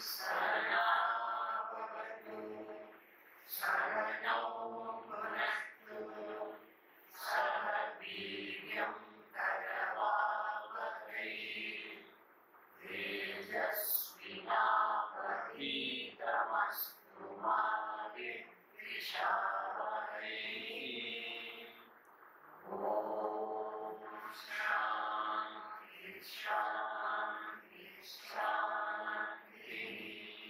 सहनावतु सहनौ भुनस्तु सह वीर्यं करवावहै तेजस्विनावधीतमस्तु मा विद्विषावहै ॐ शान्ति शान्ति शान्तिः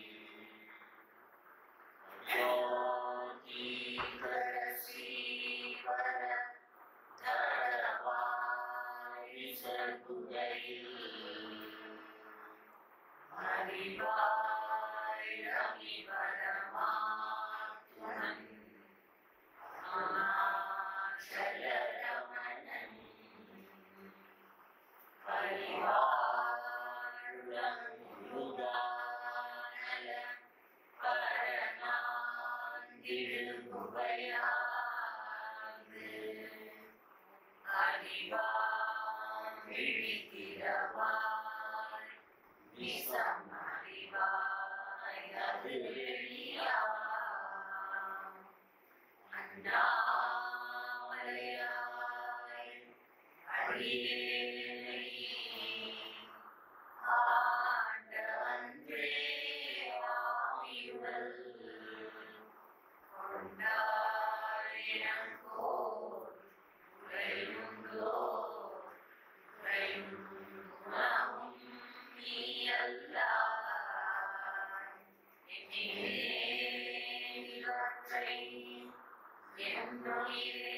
யோகீகரசீவர தரவாய் சகுகையில் அறிவாய் ரவிவரமாத்துணன் அருணாச்சலரமணன் பரிவாழம் முருகானல பரநாந்திருமுகையாது அறிவாழிக்கிறவாய் நிசம் அறிவாய் அது வெளியா அண்ணாமலையாய் அடியேனை ஆண்டவன்றே ஆயுள் கொண்டாடினங்கோர் உரையுண்டோ உரையும் குணமும் நீ அல்லாய் என்னிலே இவற்றை என்னுயிரே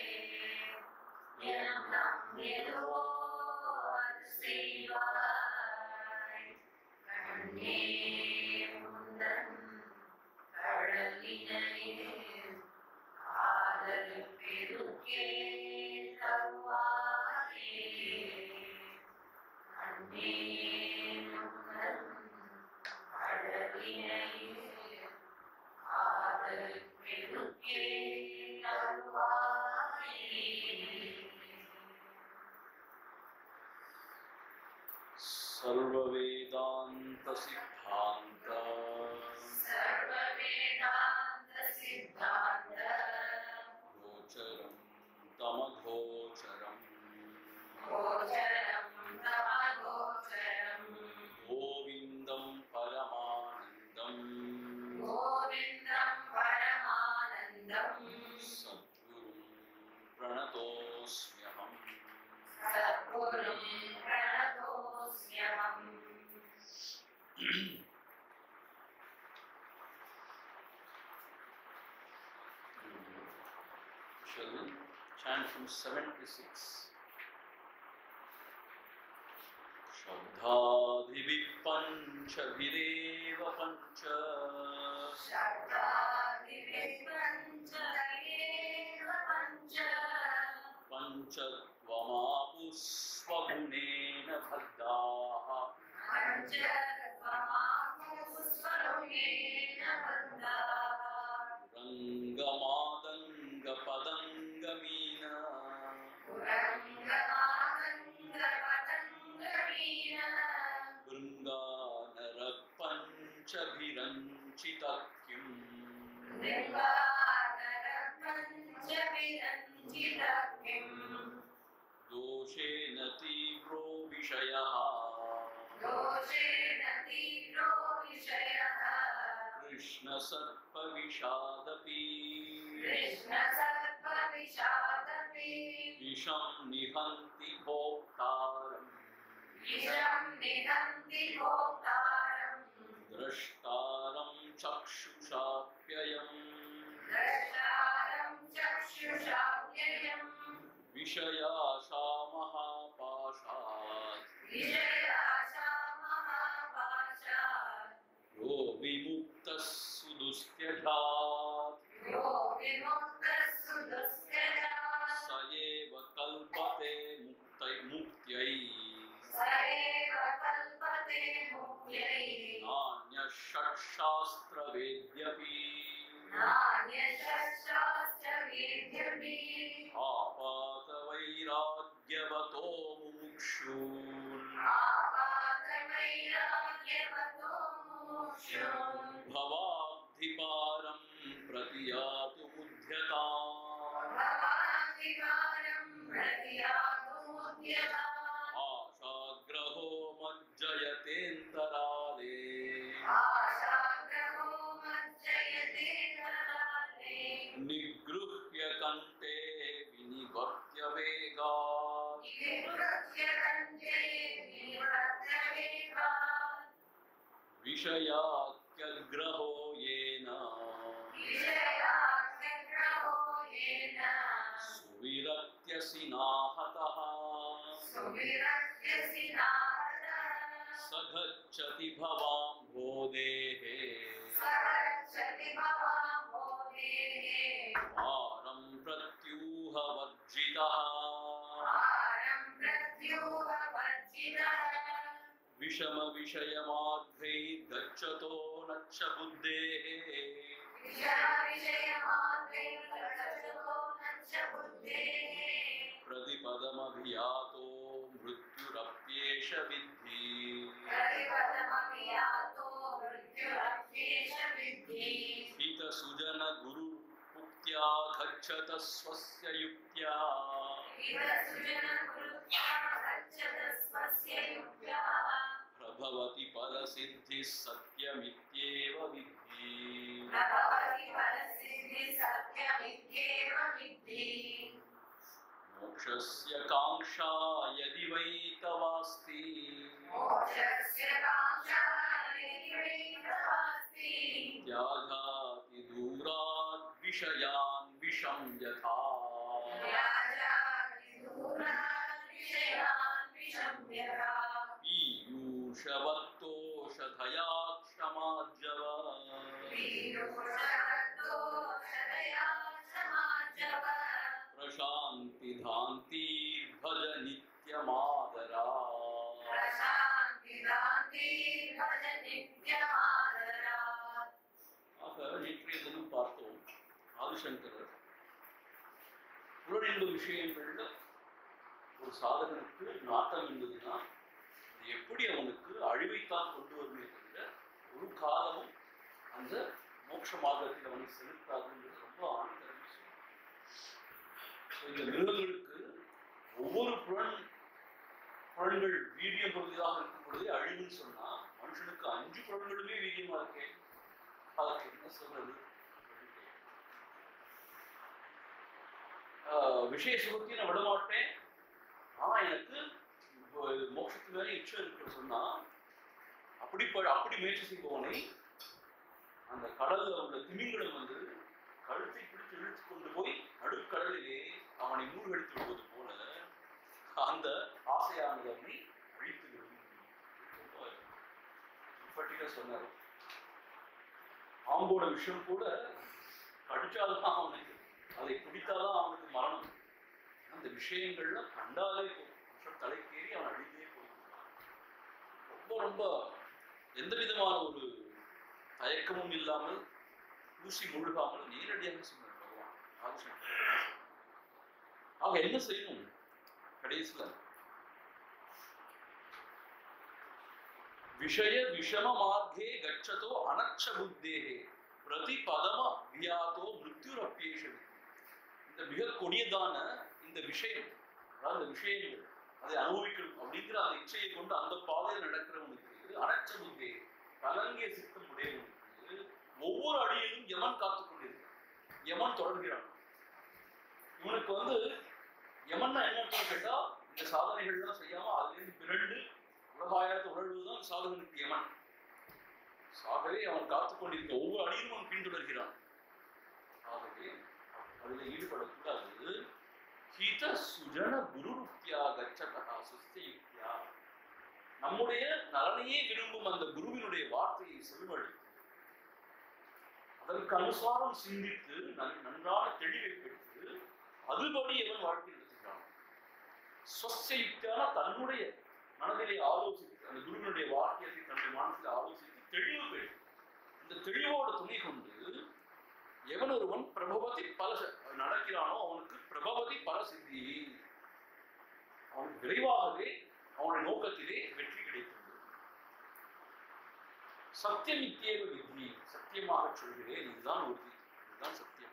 என் நம்பியதோ அது செய்வாய் கண்ணே முந்தன் கடலினையே ஆதல் பெருக்கே தருவாயே கண்ணே முந்தன் கடலினையே ஆதல் பெருக்கே தருவாயே सर्ववेदान्तसिद्धान्त सर्ववेदान्त सिद्धान्त गोचरं तमगोचरम् गोचरं तमगोचरं गोविन्दं परमानन्दम् गोविन्दं परमानन्दं सद्गुरुं प्रणतोऽस्म्यहम् सद्गुरुं प्रणतोऽस्म्यहम् Shall we chant from 76? शब्दाधिभिः पञ्चभिरेव पञ्च शब्दादिविपञ्च एव पञ्च पञ्चत्वमापुः स्वगुणेन बद्धाः पञ्चत्वमाहुस्वरूपेण बन्धाः रङ्गमादङ्गपदङ्गमीन पुरङ्गमादङ्गपतङ्गवीण बृङ्गानरपञ्चभिरञ्चितः किम् मृङ्गानरपञ्चविरञ्जितः किम् दोषेण तीव्रो विषयः दोषेण तीव्रो विषयः कृष्णसर्पविषादपि कृष्णसर्पविषादपि विषं निहन्ति भोक्तारम् विषं निहन्ति भोक्तारम् द्रष्टारं चक्षुषाप्ययम् द्रष्टारं चक्षुषाव्ययम् विषयाशा महापाशात् विषयाशा महाभाषात् यो विमुक्तः सुदुस्त्यजात् यो विमुक्तः सुदुष्करात् स एव कल्पते मुक्तै मुक्त्यै स एव कल्पते मुक्त्यै नान्यः षट्शास्त्रवेद्यपि नान्यशस्त्रास्त्रवेद्यपि आपातवैराग्यवतो मुमुक्षून् आपातवैराग्यवतो विषयात्यग्रहो येन विषयाग्रहो येन सुविरक्त्यसि नाहतः सुविरक्त्यसि नाहतः स गच्छति भवाम्भोदेः सहच्छति भवाम्भोधेः पारं प्रत्यूहवर्जितः भारं प्रत्यूहवर्जितः विषमविषयमार्गैः गच्छतो न च बुद्धेः विषयविषयमाद्वैतगतो न च बुद्धेः प्रतिपदमभियातो मृत्युरप्येष विद्धि प्रतिपदमपि यातो मृत्युरप्येष विद्धि हितसुजनगुरुमुक्त्या गच्छत स्वस्य युक्त्या विदसुजनकृत्या गच्छत स्वस्य युक्त्या प्रभवति फलसिद्धिः सत्यमित्येव विद्धि न भवति फलसिद्धिः सत्यमित्येव विद्धि मोक्षस्य काङ्क्षा यदि वै तवास्ति मोक्षस्य काङ्क्षा यदि वैतवास्ति त्यागाति दूरात् विषयान् विषं यथा व्याजादिदूरात् विषयान् विशम्यता पीयूषवत्तोषधया क्षमार्जव वीरुषरदोषदया समाजव प्रशान्तिधान्तिर्भज नित्यमादरा प्रशान्तिदान्ति भज नित्यमादरात् ஆக நேற்றைய தினம் பார்த்தோம் ஆதிசங்கரர் புலனின்ப விஷயங்கள்ல ஒரு சாதகனுக்கு நாட்டம் இருந்ததுன்னா அது எப்படி அவனுக்கு அழிவைத்தான் கொண்டு வருமே தவிர ஒரு காலமும் அந்த மோட்ச மார்க்கத்தில் அவனை செலுத்தாதுன்றது ரொம்ப ஆனந்த விஷயம் So, இந்த மிருகங்களுக்கு ஒவ்வொரு புலன் புலன்கள் வீரியம் பொருந்தியதாக இருக்கும் பொழுதே அழிவுன்னு சொன்னா மனுஷனுக்கு அஞ்சு புலன்களுமே வீரியமா இருக்கே அதுக்கு என்ன சொல்றது ஆஹ் விஷய சுகத்தை நான் விட மாட்டேன் ஆனா எனக்கு இப்போ மோட்சத்து மேலே இச்சம் இருக்குன்னு சொன்னா அப்படி ப- அப்படி முயற்சி செய்பவனை அந்த கடல்ல உள்ள திமிங்கலம் வந்து கழுத்தை பிடித்து இழுத்து கொண்டு போய் நடுக்கடலிலே அவனை மூழ்கடித்து விடுவது போல அந்த ஆசையானது அவனை அழித்து விடும் ரொம்ப இப்பட்டிக்க சொன்னார் பாம்போட விஷயம் கூட கடிச்சால்தான் அவனுக்கு அதை பிடித்தாதான் அவனுக்கு மரணம் அந்த விஷயங்கள்ல கண்டாலே போதும் விஷம் தலைக்கேறி அவன் அழிந்தே போய்விடுவான் ரொம்ப ரொம்ப எந்த விதமான ஒரு தயக்கமும் இல்லாமல் ஊசி முழுகாமல் நேரடியாக சொன்னார் பகவான் ஆதிசங்கரர். ஆக என்ன செய்யணும் கடைசியில விஷய விஷம மார்க்கே கச்சதோ அனச்ச புத்தேகே பிரதி பதம வியாதோ மிருத்யுரப்பேஷது இந்த மிக கொடியதான இந்த விஷயம் அதாவது இந்த விஷயங்கள் அதை அனுபவிக்கணும் அப்படிங்கிற அந்த இச்சையை கொண்டு அந்த பாதையில் நடக்கிறவனுக்கு அனச்ச புத்தே கலங்கிய சித்தம் உடையவனுக்கு ஒவ்வொரு அடியிலும் யமன் காத்துக் கொண்டிருக்கிறான் யமன் தொடர்கிறான் இவனுக்கு வந்து யமன்னா என்ன அர்த்தம் கேட்டா இந்த சாதனைகள்லாம் செய்யாம அதிலிருந்து பிறண்டு உலகாயத்தை உழல்வதுதான் சாதகனுக்கு யமன் ஆகவே அவன் காத்துக் கொண்டிருக்க ஒவ்வொரு அடியிலும் அவன் பின்தொடர்கிறான் ஆகவே அதில் ஈடுபடக்கூடாது ஹித சுஜன குருருப்தியா கச்சகா சுஸ்தியுக்தியா நம்முடைய நலனையே விரும்பும் அந்த குருவினுடைய வார்த்தையை செல்வழி அதற்கு அனுசாரம் சிந்தித்து நன்- நன்றான தெளிவை பெற்று அதுபடி அவன் வாழ்க்கை நடத்துகிறான் ஸ்வஸ்தியுக்தியான தன்னுடைய மனதிலே ஆலோசித்து அந்த குருவினுடைய வாக்கியத்தை தன்னுடைய மனதில் ஆலோசித்து தெளிவு பெற்று இந்த தெளிவோட துணை கொண்டு எவன் ஒருவன் பிரபவதி பல ச- நடக்கிறானோ அவனுக்கு பிரபவதி பல சித்தி அவனுக்கு விரைவாகவே அவனுடைய நோக்கத்திலே வெற்றி கிடைக்கிறது சத்தியம் இத்தியேவ விதி சத்தியமாக சொல்கிறேன் இதுதான் உறுதி இதுதான் சத்தியம்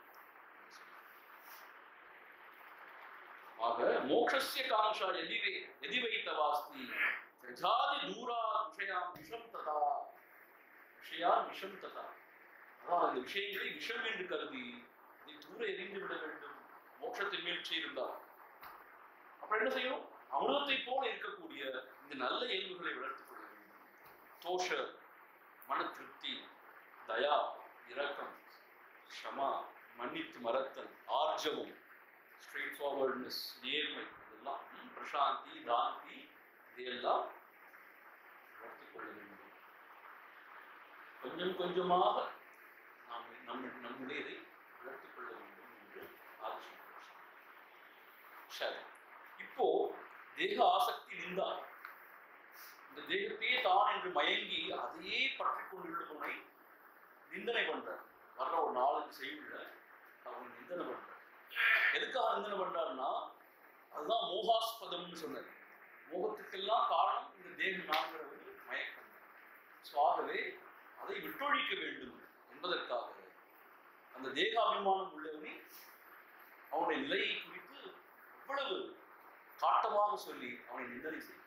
ஆக மோக்ஷஸ்ய காங்ஷா எதிவே எதிவைத்தவாஸ்தி ஜாதி தூரா விஷயாம் விஷம் ததா விஷயான் விஷம் ததா அதான் அந்த விஷயங்களை விஷம் என்று கருதி அதை தூர எரிந்து விட வேண்டும் மோட்சத்தின் முயற்சி இருந்தால் அப்புறம் என்ன செய்யணும் அமிர்தத்தை போல இருக்கக்கூடிய இந்த நல்ல இயல்புகளை வளர்த்துக் கொள்ள வேண்டும் தோஷ மன திருப்தி தயா இரக்கம் க்ஷமா மன்னித்து மறத்தல் ஆர்ஜவம் ஸ்ட்ரெயிட் ஃபார்வர்ட்னஸ் நேர்மை இதெல்லாம் ம், பிரசாந்தி தாந்தி இதையெல்லாம் வளர்த்துக் கொள்ள வேண்டும் கொஞ்சம் கொஞ்சமாக நாம் நம்ம நம்முடையதை வளர்த்துக் கொள்ள வேண்டும் என்று ஆலோசனை சரி இப்போ தேக ஆசக்தி நின்றா இந்த தேகத்தையே தான் என்று மயங்கி அதையே பற்றி கொண்டுள்ளவனை நிந்தனை பண்றார் வர்ற ஒரு நாலஞ்சு செய்யுள்ள அவன் நிந்தனை பண்றார் எதுக்காக நிந்தனை பண்றாருன்னா அதுதான் மோகாஸ்பதம்னு சொன்னார் மோகத்துக்கெல்லாம் காரணம் இந்த தேகம் நான்கிற ஒரு மயக்கம் ஸோ ஆகவே அதை விட்டொழிக்க வேண்டும் என்பதற்காக அந்த தேகாபிமானம் உள்ளவனை அவனுடைய நிலையை குறித்து எவ்வளவு காட்டமாக சொல்லி அவனை நிந்தனை செய்கிறார்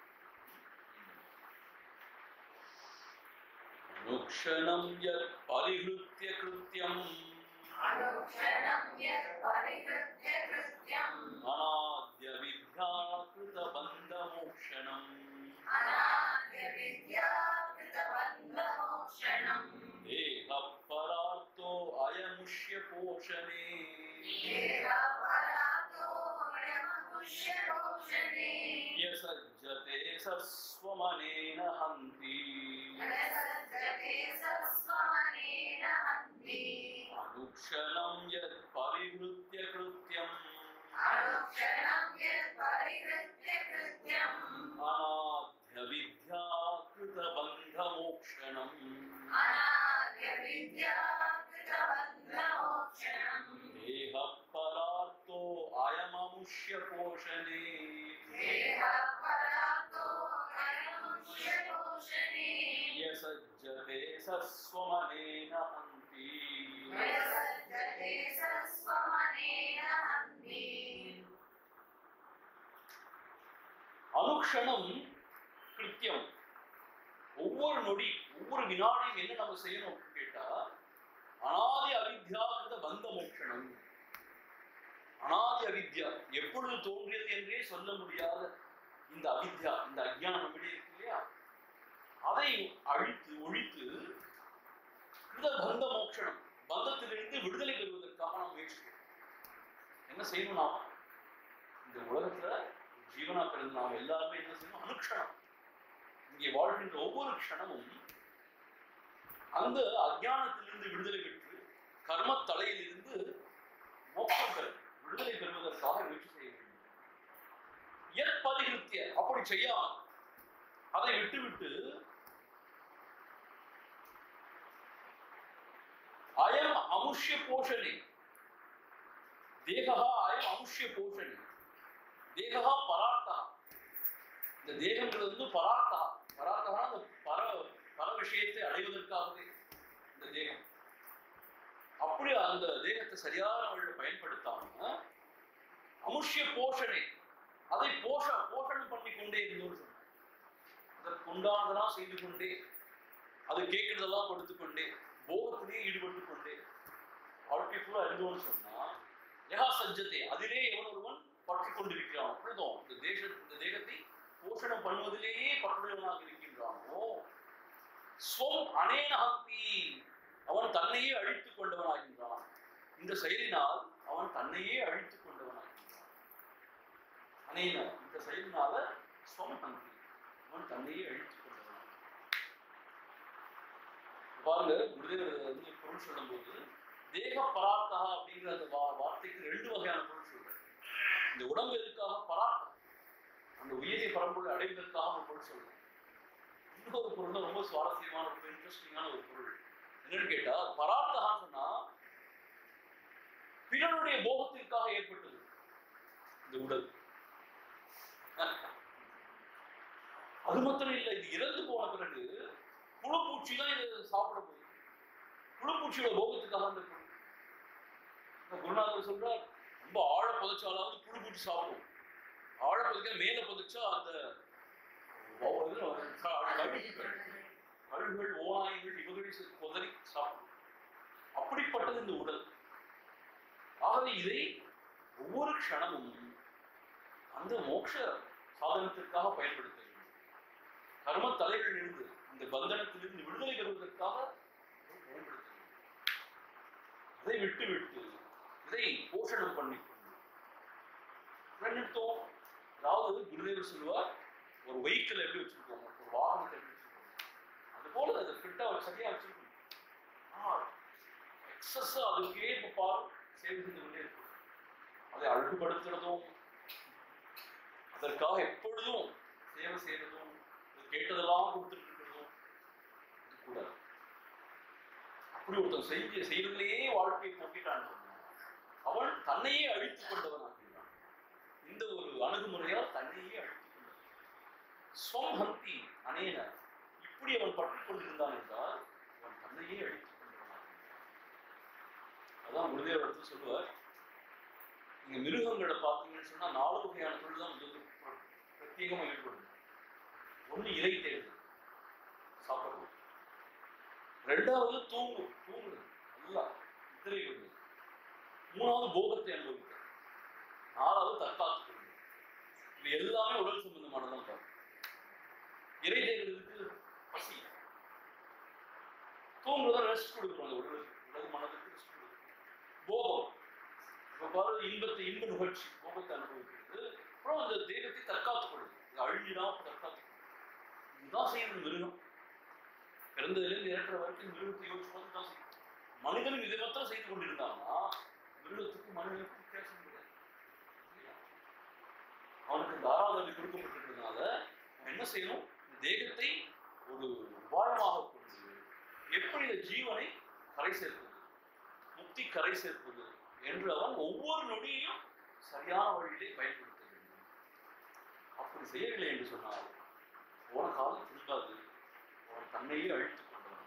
அனுக்ஷணம் யத் பரிஹிருத்ய கிருத்யம் अनुक्षणं यत् परिहृत्य कृत्यम् அநாத்ய வித்யாகிருத பந்த மோக்ஷணம் अनाद्यविद्याकृतबन्धमोक्षणम् தேக பரார்த்தோ அயமுஷ்ய போஷணே येहापरातोऽयमनुष्यभूषणे யசஜ்ஜதே சஸ்வமனேன ஹந்தி सज्जते सस्वमनेन हन्ति அனுக்ஷணம் யத் பரிஹிருத்ய கிருத்யம் अनुक्षणं यत् परिहृत्य कृत्यम् அநாத்ய வித்யாகிருத பந்த மோக்ஷணம் अनाद्यविद्याकृतबन्धमोक्षणम् தேக பரார்த்தோ அயமமுஷ்ய போஷணே देहपरातोऽयमुष्यभूषणे யசஜ்ஜதே சஸ்வமனேன ஹந்தி यसज्जते सस्वमनेन हन्ति அனுக்ஷணம் கிருத்தியம் ஒவ்வொரு நொடி ஒவ்வொரு வினாடியும் என்ன நம்ம செய்யணும் அப்படின்னு கேட்டா அனாதி அவித்யாகிருத பந்த மோட்சணம் அனாதி அவித்யா எப்பொழுது தோன்றியது என்றே சொல்ல முடியாத இந்த அவித்யா இந்த அஜ்ஞானம் நம்மிடையே இருக்கு இல்லையா அதை அழித்து ஒழித்து இந்த பந்த மோட்சணம் பந்தத்திலிருந்து விடுதலை பெறுவதற்காக நாம் முயற்சி செய்யணும். என்ன செய்யணும் நாம இந்த உலகத்துல ஜீவனா பிறந்த நாம் எல்லாருமே என்ன செய்யணும் அனுக்ஷணம் இங்கே வாழ்கின்ற ஒவ்வொரு க்ஷணமும் அந்த அஜ்ஞானத்திலிருந்து விடுதலை பெற்று கர்ம தலையிலிருந்து மோட்சம் பெற விடுதலை பெறுவதற்காக முயற்சி செய்ய வேண்டும் ஏற்பதிகிருத்திய அப்படி செய்யாமல் அதை விட்டுவிட்டு அயம் அமுஷ்ய போஷணே தேகா அயம் அமுஷ்ய போஷணே தேகா பரார்த்தா இந்த தேகங்கிறது வந்து பரார்த்தா பரார்த்தா அந்த பர பர விஷயத்தை அடைவதற்காகவே இந்த தேகம் அப்படி அந்த தேகத்தை சரியான வழியில் பயன்படுத்தாம அமுஷ்ய போஷணை அதை போஷ போஷணம் பண்ணி கொண்டே இருந்தோம்னு சொன்னார் அதற்கு உண்டானதெல்லாம் செய்து கொண்டே அது கேட்கறதெல்லாம் கொடுத்து கொண்டே போகத்திலேயே ஈடுபட்டு கொண்டே வாழ்க்கை பூரா இருந்தோம்னு சொன்னா யகா சஜ்ஜத்தை அதிலே எவன் ஒருவன் பற்றி கொண்டிருக்கிறான் பொழுதும் இந்த தேச இந்த தேகத்தை போஷணம் பண்ணுவதிலேயே பற்றுடையவனாக இருக்கின்றானோ ஸ்வம் அனேனஹந்தி அவன் தன்னையே அழித்துக் கொண்டவனாகின்றான் இந்த செயலினால் அவன் தன்னையே அழித்துக் கொண்டவனாகின்றான் அனேன இந்த செயலினால ஸ்வம் ஹந்தி அவன் தன்னையே அழித்துக் கொண்டவனாகின்றான் பாருங்க குருதேவர் வந்து பொருள் சொல்லும்போது தேக பரார்த்தா அப்படிங்கிற அந்த வா- வார்த்தைக்கு ரெண்டு வகையான பொருள் சொல்றாரு இந்த உடம்பு எதுக்காக பரார்த்தம் அந்த உயிரை பரம்பொருளை அடைவதற்காக ஒரு பொருள் சொல்றாரு இன்னொரு பொருள் தான் ரொம்ப சுவாரஸ்யமான ஒரு இன்ட்ரெஸ்டிங்கான ஒரு பொருள் என்னன்னு கேட்டா பரார்த்தகான்னு சொன்னா பிறனுடைய போகத்திற்காக ஏற்பட்டது இந்த உடல் அது மாத்திரம் இல்லை இது இறந்து போன பிறகு புழுப்பூச்சி தான் இதை சாப்பிட போகுது புழுப்பூச்சியோட போகத்துக்காக அந்த பொருள் இந்த குருநாதர் சொல்றார் ரொம்ப ஆழ புதைச்சாலாவது புழுப்பூச்சி சாப்பிடும் ஆழ புதைக்க மேல புதைச்சா அந்த வ- இதுல க- கழுகுகள் கழுகுகள் ஓநாய்கள் இவர்கள் செ- குதறி சாப்பிடும் அப்படிப்பட்டது இந்த உடல் ஆகவே இதை ஒவ்வொரு க்ஷணமும் அந்த மோட்ச சாதனத்திற்காக பயன்படுத்த வேண்டும் கர்ம தலைகளிலிருந்து இந்த பந்தனத்திலிருந்து விடுதலை பெறுவதற்காக பயன்படுத்த அதை விட்டு விட்டு இதை போஷணம் பண்ணிக்கொண்டு நிறுத்தம் அதாவது குருதேவர் சொல்லுவார் ஒரு வெஹிக்கிள் எப்படி வச்சிருக்கோம் ஒரு வாகனத்தை எப்படி வச்சிருக்கோம் அது போல அதை ஃபிட்டா சரியா வச்சிருக்கணும் எக்ஸஸ் அதுக்கே இப்போ பால் சேவை செஞ்சு கொண்டே இருக்கும் அதை அழகுபடுத்துறதும் அதற்காக எப்பொழுதும் சேவை செய்யறதும் அது கேட்டதெல்லாம் கொடுத்துட்டு இருக்கிறதும் இது கூடாது அப்படி ஒருத்தன் செய்ய செய்யறதுலயே வாழ்க்கையை போக்கிட்டான் அவன் தன்னையே அழித்துக் கொண்டவன் ஆகிறான் இந்த ஒரு அணுகுமுறையால் தன்னையே அழித்துக் கொண்டவன் ஸ்வம் ஹந்தி அனேன இப்படி அவன் பற்றிக் கொண்டிருந்தான் என்றால் அவன் தன்னையே அழித்துக் கொண்டவன் ஆகிறான் அதான் குருதேவர் எடுத்து சொல்லுவார் நீங்க மிருகங்களை பார்த்தீங்கன்னு சொன்னா நாலு வகையான தொழில் தான் வந்து பிரத்யேகமா ஈடுபடும் ஒண்ணு இறை தேடுது சாப்பிடுறது ரெண்டாவது தூங்கு தூங்குது நல்லா நித்திரை கொள்வது மூணாவது போகத்தை அனுபவிக்கிறது நாலாவது தற்காத்துக் கொள்வது இது எல்லாமே உடல் சம்பந்தமானதான் பாருங்க இறை தேடுறதுக்கு பசி தூங்குறதா ரெஸ்ட் கொடுக்குறோம் அந்த உடல் உடல் மனதுக்கு ரெஸ்ட் கொடுக்குறோம் போகம் இப்ப பாரு இன்பத்தை இன்ப நிகழ்ச்சி போகத்தை அனுபவிக்கிறது அப்புறம் அந்த தேகத்தை தற்காத்துக் கொள்ளுது இது அழிஞ்சிடாம தற்காத்துக் கொள்ளுது இதுதான் செய்யறது மிருகம் பிறந்ததிலிருந்து இறக்குற வரைக்கும் மிருகத்தை யோசிச்சு பார்த்து தான் செய்யும் மனிதனும் இதை மாத்திரம் செய்து கொண்டிருந்தாங்கன்னா மிருகத்துக்கு மனிதனுக்கு வித்தியாசம் கிடையாது இல்லையா? அவனுக்கு தாராதவி கொடுக்கப்பட்டிருக்கிறதுனால அவன் என்ன செய்யணும் இந்த தேகத்தை ஒரு உபாயமாக கொண்டு எப்படி இந்த ஜீவனை கரை சேர்ப்பது முக்தி கரை சேர்ப்பது என்று அவன் ஒவ்வொரு நொடியையும் சரியான வழியிலே பயன்படுத்த வேண்டும் அப்படி செய்யவில்லை என்று சொன்னால் போன காலம் திரும்பாது அவன் தன்னையே அழித்துக் கொண்டவன்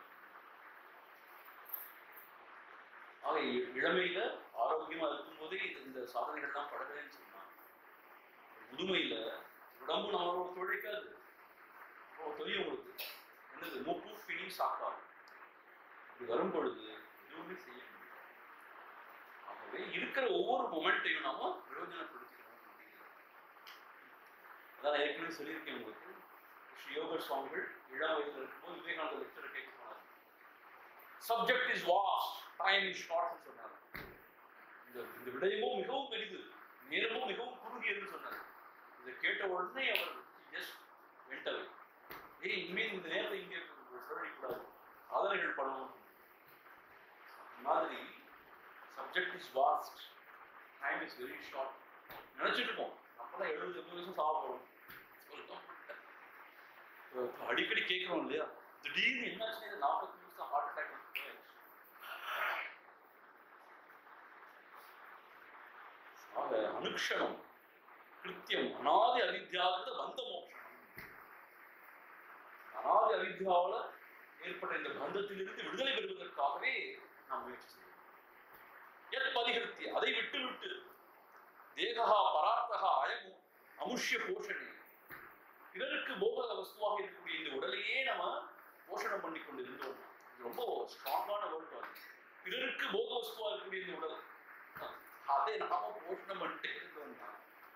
ஆக இ- இளமையில ஆரோக்கியமா இருக்கும்போதே இது- இந்த சாதனைகள் தான் படவேன்னு சொன்னான் முதுமையில உடம்பு நம்மளோட தொழிக்காது ஓ தெரியும் உங்களுக்கு என்னது மூக்கு பிணி சாக்காது அப்படி வரும் பொழுது எதுவுமே செய்ய முடியாது ஆகவே இருக்கிற ஒவ்வொரு மொமெண்ட்டையும் நாம பிரயோஜனப்படுத்திக்கணும் அப்படிங்கிறது. அதான் ஏற்கனவே சொல்லியிருக்கேன் உங்களுக்கு ஸ்ரீ யோகர் சுவாமிகள் இளம் வயதில் இருக்கும்போது விவேகானந்த லெக்சரை கேட்க போனார் subject is vast time is short சொன்னார் இந்த இந்த விடயமும் மிகவும் பெரிது நேரமும் மிகவும் குறுகியதுன்னு சொன்னார் இதை கேட்ட உடனே அவர் ஜஸ்ட் வெண்டவை ஏய் இனிமேல் இந்த நேரத்தை இங்கே செலவழிக்கூடாது சாதனைகள் பண்ணணும் அந்த மாதிரி subject is vast time is very short நினைச்சிட்டு இருப்போம் அப்பதான் எழுபது எண்பது வருஷம் சாப்பிடுறோம் அடிக்கடி கேட்கிறோம் இல்லையா திடீர்னு என்னாச்சு நாற்பத்தி நிமிஷம் ஹார்ட் அட்டாக் ஆக அனுக்ஷணம் கிருத்தியம் அனாதி அவித்யாவித பந்த மோட்சம் அனாதி அவித்யாவால ஏற்பட்ட இந்த பந்தத்திலிருந்து விடுதலை பெறுவதற்காகவே நாம் முயற்சி செய்யணும் எத் பரிகிருத்திய அதை விட்டு விட்டு தேகா பரார்த்தகா அயமு அமுஷ்ய போஷணே பிறருக்கு போக வஸ்துவாக இருக்கக்கூடிய இந்த உடலையே நம்ம போஷணம் பண்ணி கொண்டு இருந்தோம் இது ரொம்ப ஸ்ட்ராங்கான வேர்டு பிறருக்கு போக வஸ்துவா இருக்கக்கூடிய இந்த உடல் அதை நாம போஷணம் பண்ணிட்டே இருந்தோம்னா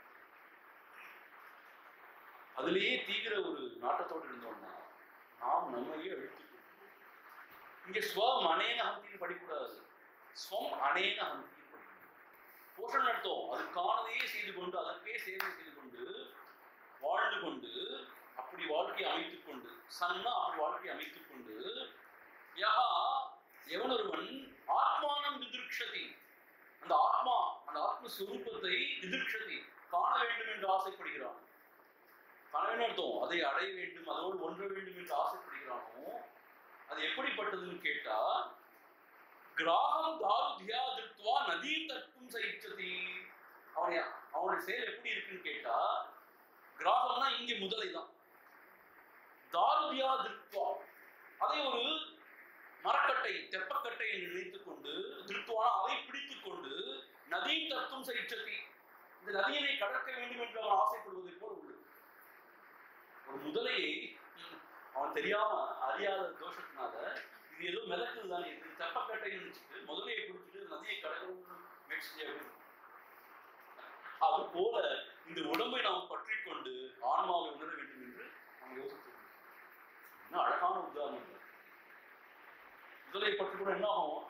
அதிலேயே தீவிர ஒரு நாட்டத்தோடு இருந்தோம்னா நாம் நம்மையே அழித்துக் கொள்வோம் இங்க ஸ்வம் அனேன ஹந்தின்னு படிக்கூடாது ஸ்வம் அனேன ஹந்தின்னு படிக்கணும் போஷணம் நடத்தோம் அதுக்கானதையே செய்து கொண்டு அதற்கே சேவை செய்து கொண்டு வாழ்ந்து கொண்டு அப்படி வாழ்க்கையை அமைத்துக் கொண்டு சன்னா அப்படி வாழ்க்கையை அமைத்துக் கொண்டு யஹா எவனொருவன் ஆத்மானம் திதிர்க்ஷதி அந்த ஆத்மா அந்த ஆத்மஸ்வரூபத்தை திதிர்க்ஷதி காண வேண்டும் என்று ஆசைப்படுகிறான் காண வேண்டும் அர்த்தம் அதை அடைய வேண்டும் அதோடு ஒன்ற வேண்டும் என்று ஆசைப்படுகிறானோ அது எப்படிப்பட்டதுன்னு கேட்டா கிராகம் தாருத்யா திருத்வா நதி தற்கும் சைச்சதி அவனை அவனுடைய செயல் எப்படி இருக்குன்னு கேட்டா கிராகம்னா இங்கே முதலை தான் தாருத்யா திருத்வா அதை ஒரு மரக்கட்டை தெப்பக்கட்டை என்று நினைத்துக் கொண்டு திருத்துவான அதை பிடித்துக் கொண்டு நதி தத்தும் சைச்சதி இந்த நதியினை கடக்க வேண்டும் என்று அவன் ஆசைப்படுவதை போல் உள்ளது ஒரு முதலையை அவன் தெரியாம அறியாத தோஷத்தினால இது ஏதோ மிதக்குது தானே இது தெப்பக்கட்டை நினைச்சிட்டு முதலையை பிடிச்சிட்டு நதியை கடக்கணும்னு முயற்சி செய்ய வேண்டும். அது போல இந்த உடம்பை நாம் பற்றி கொண்டு ஆன்மாவை உணர வேண்டும் என்று நாம் யோசித்து இன்னும் அழகான உதாரணம் இது. முதலை பற்றி கூட என்ன ஆகும்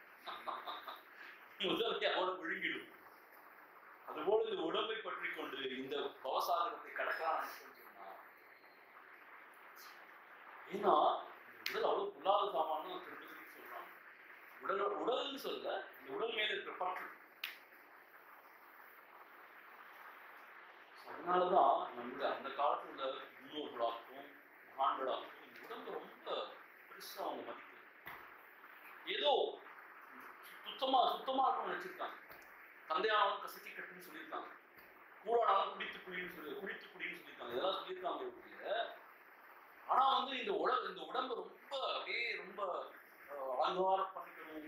முதலை அவனை விழுங்கிடும் அதுபோல இந்த உடம்பை பற்றி கொண்டு இந்த பவசாகரத்தை கடக்கலாம் சொன்னா ஏன்னா இந்த உடல் அவ்வளவு புல்லாத சாமான்னு திருப்பி திருப்பி சொல்றாங்க உடல் உடல்னு சொல்ல இந்த உடல் மேல இருக்கிற பற்று அதனாலதான் நம்மளுடைய அந்த காலத்துல உள்ள முன்னோர்களாகவும் மகான்களாகவும் இந்த உடம்பு ரொம்ப பெருசா அவங்க மதிக்கல ஏதோ சுத்தமா சுத்தமா இருக்கணும்னு நினைச்சிருக்காங்க தந்தையானாலும் கசக்கி கட்டுன்னு சொல்லியிருக்காங்க கூடானாலும் குடித்து குடின்னு சொல்லி குடித்து குடின்னு சொல்லியிருக்காங்க இதெல்லாம் சொல்லியிருக்காங்க ஒழிய ஆனா வந்து இந்த உட இந்த உடம்பு ரொம்ப அப்படியே ரொம்ப அஹ், அலங்காரம் பண்ணிக்கணும்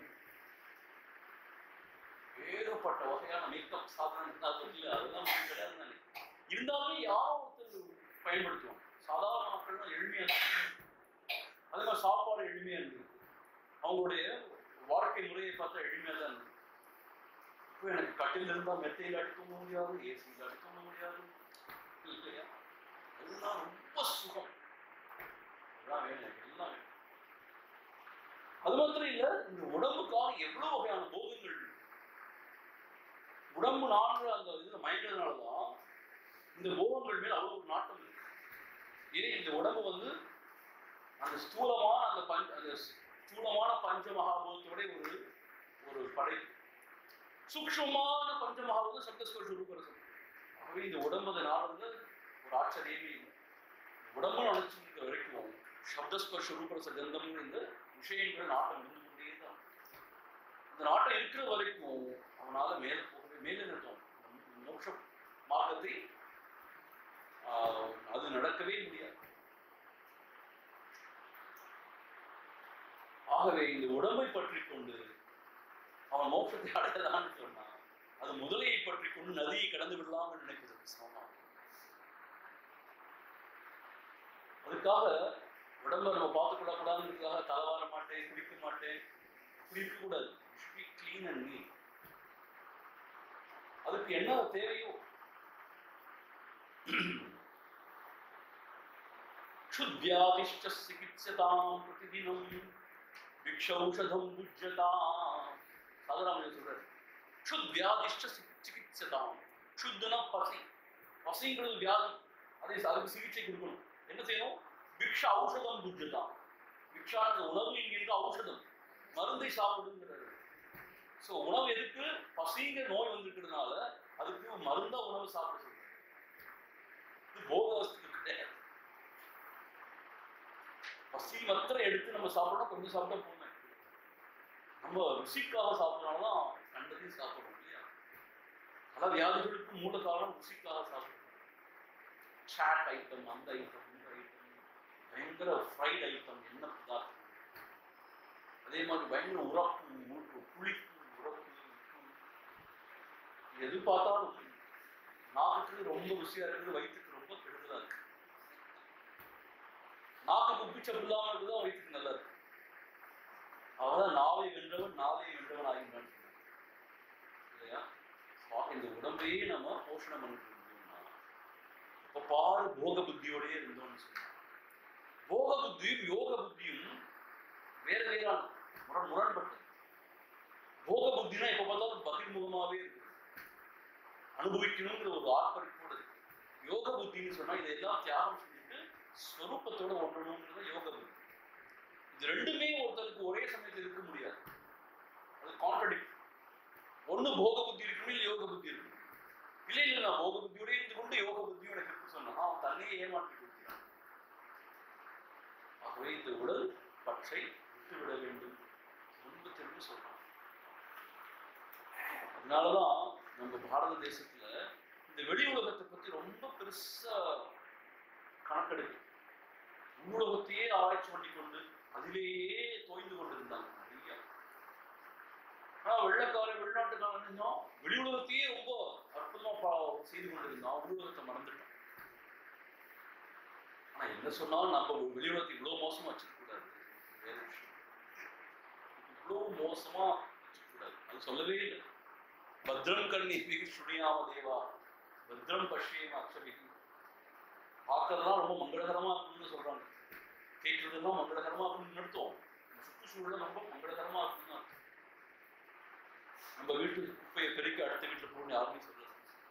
ஏகப்பட்ட வகையான மேக்கப் சாதனம் இல்லை அதெல்லாம் ஒண்ணும் கிடையாது தானே. இருந்தாலுமே யாரோ ஒருத்தர் பயன்படுத்துவோம் சாதாரண மக்கள் எளிமையா இருக்காங்க. அதே மாதிரி சாப்பாடு எளிமையா இருந்தது அவங்களுடைய வாழ்க்கை முறையை பார்த்தா எளிமையா தான் இருந்தது இப்போ எனக்கு கட்டில் இருந்தா மெத்தையில் அடுக்க முடியாது ஏசியில் அடுக்க முடியாது இல்லையா அதெல்லாம் ரொம்ப சுகம் அதான் வேணும் எனக்கு எல்லாம் வேணும் அது மாத்திரம் இல்ல இந்த உடம்புக்காக எவ்வளவு வகையான போகங்கள் இருக்கு. உடம்பு நான்கு அந்த இதுல மயங்கிறதுனாலதான் இந்த போகங்கள் மேல அவ்வளவு ஒரு நாட்டம் இருக்கு ஏன் இந்த உடம்பு வந்து அந்த ஸ்தூலமான அந்த பஞ்ச அந்த ஸ்தூலமான பஞ்ச மகாபூதத்தோட ஒரு ஒரு படைப்பு சூக்ஷ்மமான பஞ்ச மகாபூதம் சப்தஸ்பர்ஷ ரூபரசம் ஆகவே இந்த உடம்பு அதை நாடுறது ஒரு ஆச்சரியமே இல்லை உடம்பு நினைச்சிருக்க வரைக்கும் சப்தஸ்பர்ஷ ரூபரச கந்தம்ங்கிற இந்த விஷயங்கள் நாட்டம் இருந்து கொண்டே தான் அந்த நாட்டம் இருக்கிற வரைக்கும் அவனால மேல போகவே மேலே நிறுத்தும் மோட்ச மார்க்கத்தை ஆஹ், அது நடக்கவே முடியாது ஆகவே இந்த உடம்பை பற்றி கொண்டு அவன் மோட்சத்தை அடையலான்னு சொன்னான் அது முதலையை பற்றி கொண்டு நதியை கடந்து விடலாம்னு நினைக்கிறது சமம் அதுக்காக உடம்ப நம்ம பார்த்து கொள்ளக்கூடாதுன்றதுக்காக தலைவார மாட்டேன் குடிக்க மாட்டேன் அப்படி இருக்கக்கூடாது கிளீன் அண்ட் நீட் அதுக்கு என்ன தேவையோ क्षुद्व्याधिश्च चिकित्सतां प्रतिदिनं भिक्षौषधं भुज्यताम् சாதராமன் சொல்றாரு क्षुद्व्याधिश्च चिकित्सताம் क्षुத்னா பசி பசிங்கிறது வியாதி அதை அதுக்கு சிகிச்சை கொடுக்கணும் என்ன செய்யணும் பிக்ஷ ஔஷதம் புஜ்ஜதாம் பிக்ஷான உணவு என்கின்ற ஔஷதம் மருந்தை சாப்பிடுங்கிறாரு ஸோ உணவு எதுக்கு பசிங்கிற நோய் வந்திருக்கிறதுனால அதுக்கு மருந்தா உணவு சாப்பிட சொல்றாரு இது போக வசதி கிடையாது பசி மாத்திரம் எடுத்து நம்ம சாப்பிடணும் கொஞ்சம் சாப்பிட்டா போதும் நம்ம ருசிக்காக சாப்பிட்றோம்னா கண்டதையும் சாப்பிடுறோம் இல்லையா பல வியாதிகளுக்கு மூல காரணம் ருசிக்காக சாப்பிடுறோம் சாட் ஐட்டம் அந்த ஐட்டம் இந்த ஐட்டம் பயங்கர ஃப்ரைட் ஐட்டம் என்ன பதார்த்தம் அதே மாதிரி பயங்கர உரப்பு முழுப்பு புளிப்பு உரப்பு உப்பு. எது பார்த்தாலும் நாக்குக்கு ரொம்ப ருசியா இருக்குது வயிற்றுக்கு ரொம்ப கெடுதலா இருக்கு நாக்கு குப்பிச்ச இல்லாம இருக்குதான் வயிற்றுக்கு நல்லா இருக்கு அவதான் நாளை வென்றவன் நாளை வென்றவன் ஆகின்றான் இல்லையா ஆக இந்த உடம்பையே நம்ம போஷணம் பண்ணிட்டு இருந்தோம்னா இப்ப பாரு போக புத்தியோடயே இருந்தோம்னு சொன்னா போக புத்தியும் யோக புத்தியும் வேற வேறான முரண் முரண்பட்டது போக புத்தினா எப்ப பார்த்தாலும் பகிர்முகமாவே இருக்கு அனுபவிக்கணுங்கிற ஒரு ஆர்ப்பரிப்போடு இருக்கு யோக புத்தின்னு சொன்னா இதெல்லாம் தியாகம் செஞ்சுட்டு ஸ்வரூபத்தோட ஒன்றணுங்கிறது யோக புத்தி இது ரெண்டுமே ஒருத்தருக்கு ஒரே சமயத்தில் இருக்க முடியாது அது கான்ட்ரடிக்ட் ஒண்ணு போக புத்தி இருக்கணும் இல்லை யோக புத்தி இருக்கணும் இல்லை இல்லை நான் போக புத்தியோட இருந்து கொண்டு யோக புத்தியும் எனக்கு இருக்கு சொன்னா அவன் தன்னையே ஏமாற்றி கொடுக்கிறான் ஆகவே இந்த உடல் பற்றை விட்டுவிட வேண்டும் முன்பு திரும்ப சொல்றான் அதனாலதான் நம்ம பாரத தேசத்துல இந்த வெளி உலகத்தை பத்தி ரொம்ப பெருசா கணக்கெடுக்கு உலகத்தையே ஆராய்ச்சி பண்ணி கொண்டு அதிலேயே தோய்ந்து கொண்டிருந்தாங்க நிறைய ஆனா வெள்ளக்காரன் வெளிநாட்டுக்காரன் இருந்தோம் வெளி உலகத்தையே ரொம்ப அற்புதமா பா- செய்து கொண்டிருந்தோம் உள் உலகத்தை மறந்துட்டோம் ஆனா என்ன சொன்னாலும் நம்ம வெளி உலகத்தை இவ்வளவு மோசமா வச்சிருக்க கூடாது வேற விஷயம் இவ்வளவு மோசமா வச்சிருக்க கூடாது அது சொல்லவே இல்லை பத்ரம் கண்ணி மிகு சுனியாம தேவா பத்ரம் பஷ்யேம அக்ஷமிகு பார்க்கறதுலாம் ரொம்ப மங்களகரமா இருக்கும்னு சொல்றாங்க கேட்கறதெல்லாம் மங்களகரமா அப்படின்னு நிறுத்துவோம் சுற்றுச்சூழல ரொம்ப மங்களகரமா இருக்குன்னு அர்த்தம். நம்ம வீட்டு குப்பையை பெருக்கி அடுத்த வீட்டுல போகணும்னு யாருமே சொல்றது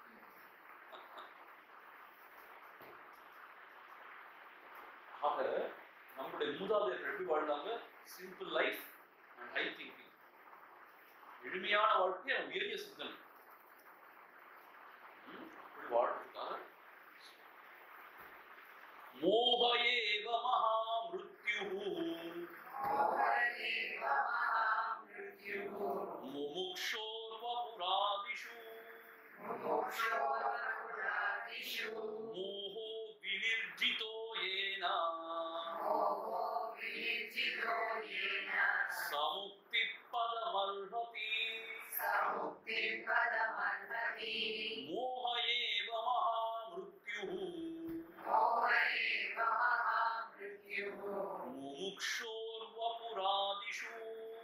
ஆக நம்முடைய மூதாதையர்கள் எப்படி வாழ்ந்தாங்க simple life and high thinking எளிமையான வாழ்க்கை and உயரிய சிந்தனை ம், அப்படி வாழ்றதுக்காக மோக ஏவ மகா மிருத்யுஹு मोहदेव महामृत्युः मुमुक्षोर्वपुरादिषु मुमुक्षोरपुरादिषु मोहो विनिर्जितो येन मोहो विनिर्जितो येन समुक्तिपदमर्हति स मुक्तिपदमर्हति मोह एव महामृत्युः मोह एव महामृत्युः मुमुक्षोर्वपुरादिषु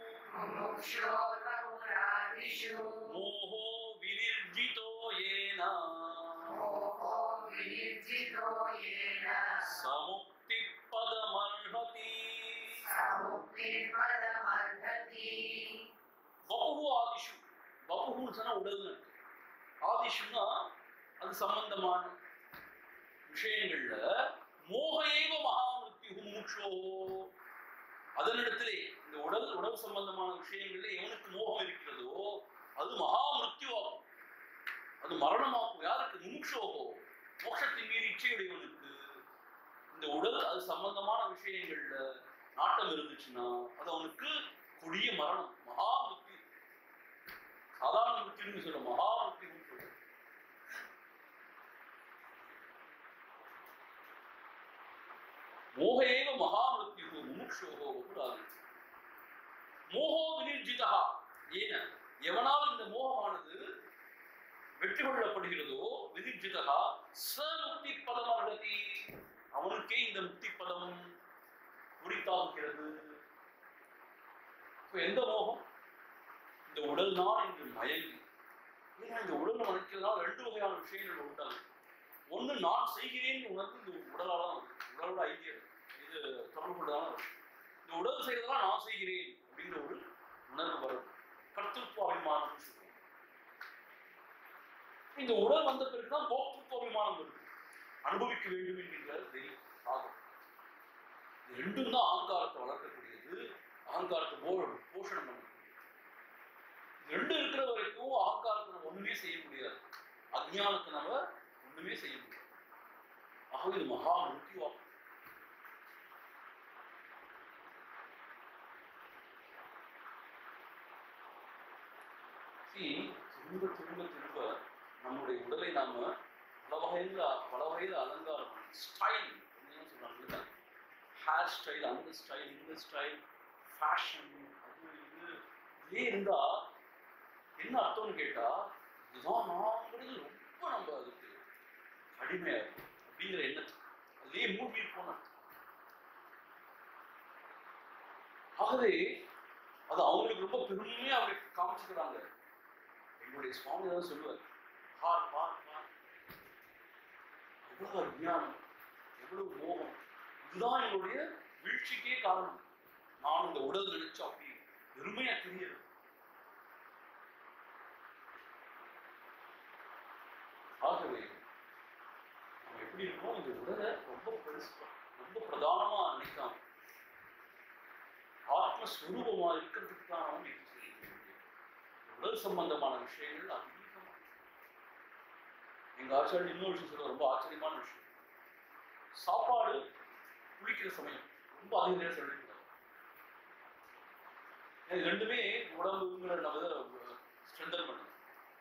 मुमुक्षोरपुरादिषु मोहो विनिर्जितो येन मोहो विनिर्जितो येन समुक्तिपदमर्हति स मुक्तिपदमर्हति வபுகு ஆதிஷு வபுகுன்னு சொன்னா உடல்னு ஆதிஷுன்னா அது சம்பந்தமான விஷயங்கள்ல மோகையேவ மகாமிருத்யு முமுட்சோ அதனிடத்திலே இந்த உடல் உடல் சம்பந்தமான விஷயங்கள்ல எவனுக்கு மோகம் இருக்கிறதோ அது மகாமிருத்யுவாகும் அது மரணமாகும் யாருக்கு முமுட்சோகோ மோட்சத்தின் மீது இச்சையுடையவனுக்கு இந்த உடல் அது சம்பந்தமான விஷயங்கள்ல நாட்டம் இருந்துச்சுன்னா அது அவனுக்கு கொடிய மரணம் மகாமிருத்யு சாதாரண மிருத்யுன்னு சொல்ல மகாமிருத்யுன்னு சொல்ல மோக ஏவ மகாமிருத்யு முமுட்சோகோ வகுராது மோகோ வினிர்ஜிதா ஏன எவனால் இந்த மோகமானது வெற்றி கொள்ளப்படுகிறதோ வினிர்ஜிதா ச முக்தி பதமாகதி அவனுக்கே இந்த முக்தி பதம் உரித்தாகுகிறது இப்ப எந்த மோகம் இந்த உடல் தான் என்று மயங்கி ஏன்னா இந்த உடல் மறைக்கிறதுனால ரெண்டு வகையான விஷயங்கள் உண்டாகும் ஒண்ணு நான் செய்கிறேன் உணர்ந்து இந்த உடலால தான் வருது. உடலோட ஐக்கியம் இது தொடர்பு தான் வருது. இந்த உடல் செய்யறதெல்லாம் நான் செய்கிறேன் அப்படிங்கிற ஒரு உணர்வு வருது கர்த்தத்துவ அபிமானம் சொல்றோம் இந்த உடல் வந்த பிறகுதான் போக்திருத்துவ அபிமானம் வருது அனுபவிக்க வேண்டும் என்கின்ற தெய்வம் ஆகும் இது ரெண்டும் தான் அகங்காரத்தை வளர்க்கக்கூடியது அகங்காரத்தை போ போஷணம் பண்ணக்கூடியது இது ரெண்டு இருக்கிற வரைக்கும் அகங்காரத்தை நம்ம ஒண்ணுமே செய்ய முடியாது அஜ்ஞானத்தை நம்ம ஒண்ணுமே செய்ய முடியாது ஆகவே இது மகா முக்கியமாகும் See, திரும்ப திரும்ப திரும்ப நம்முடைய உடலை நாம பல வகையில் பல வகையில் அலங்காரம் ஸ்டைல் சொல்றாங்க ஹேர் ஸ்டைல் அந்த ஸ்டைல் இந்த ஸ்டைல் ஃபேஷன் அது இது இதே இருந்தா என்ன அர்த்தம்னு கேட்டா இதுதான் நாங்கிறது ரொம்ப நம்ம அதுக்கு அடிமையா இருக்கும் அப்படிங்கிற எண்ணத்துக்கு அதுலயே மூழ்கி இருப்போம் அர்த்தம். ஆகவே அது அவங்களுக்கு ரொம்ப பெருமையா அப்படி காமிச்சுக்கிறாங்க எங்களுடைய சுவாமி தான் சொல்லுவார் பார் பார் பார் எவ்வளவு அஜ்ஞானம் எவ்வளவு மோகம் இதுதான் எங்களுடைய வீழ்ச்சிக்கே காரணம் நான் இந்த உடல் நினைச்சா அப்படி பெருமையா தெரியுது ஆகவே நம்ம எப்படி இருக்கோம் இந்த உடலை ரொம்ப பெருசு ரொம்ப பிரதானமா நினைக்காம ஆத்மஸ்வரூபமா இருக்கிறதுக்கு தான் அவன் இது செய்யணும். உடல் சம்பந்தமான விஷயங்கள் அதிகமா எங்க ஆச்சாரியர் இன்னொரு விஷயம் சொல்ல ரொம்ப ஆச்சரியமான விஷயம் சாப்பாடு குளிக்கிற சமயம் ரொம்ப அதிக நேரம் சொல்லிருக்காங்க இது ரெண்டுமே உடம்புங்கிற நம்ம ஸ்ட்ரென்தன் பண்ணுது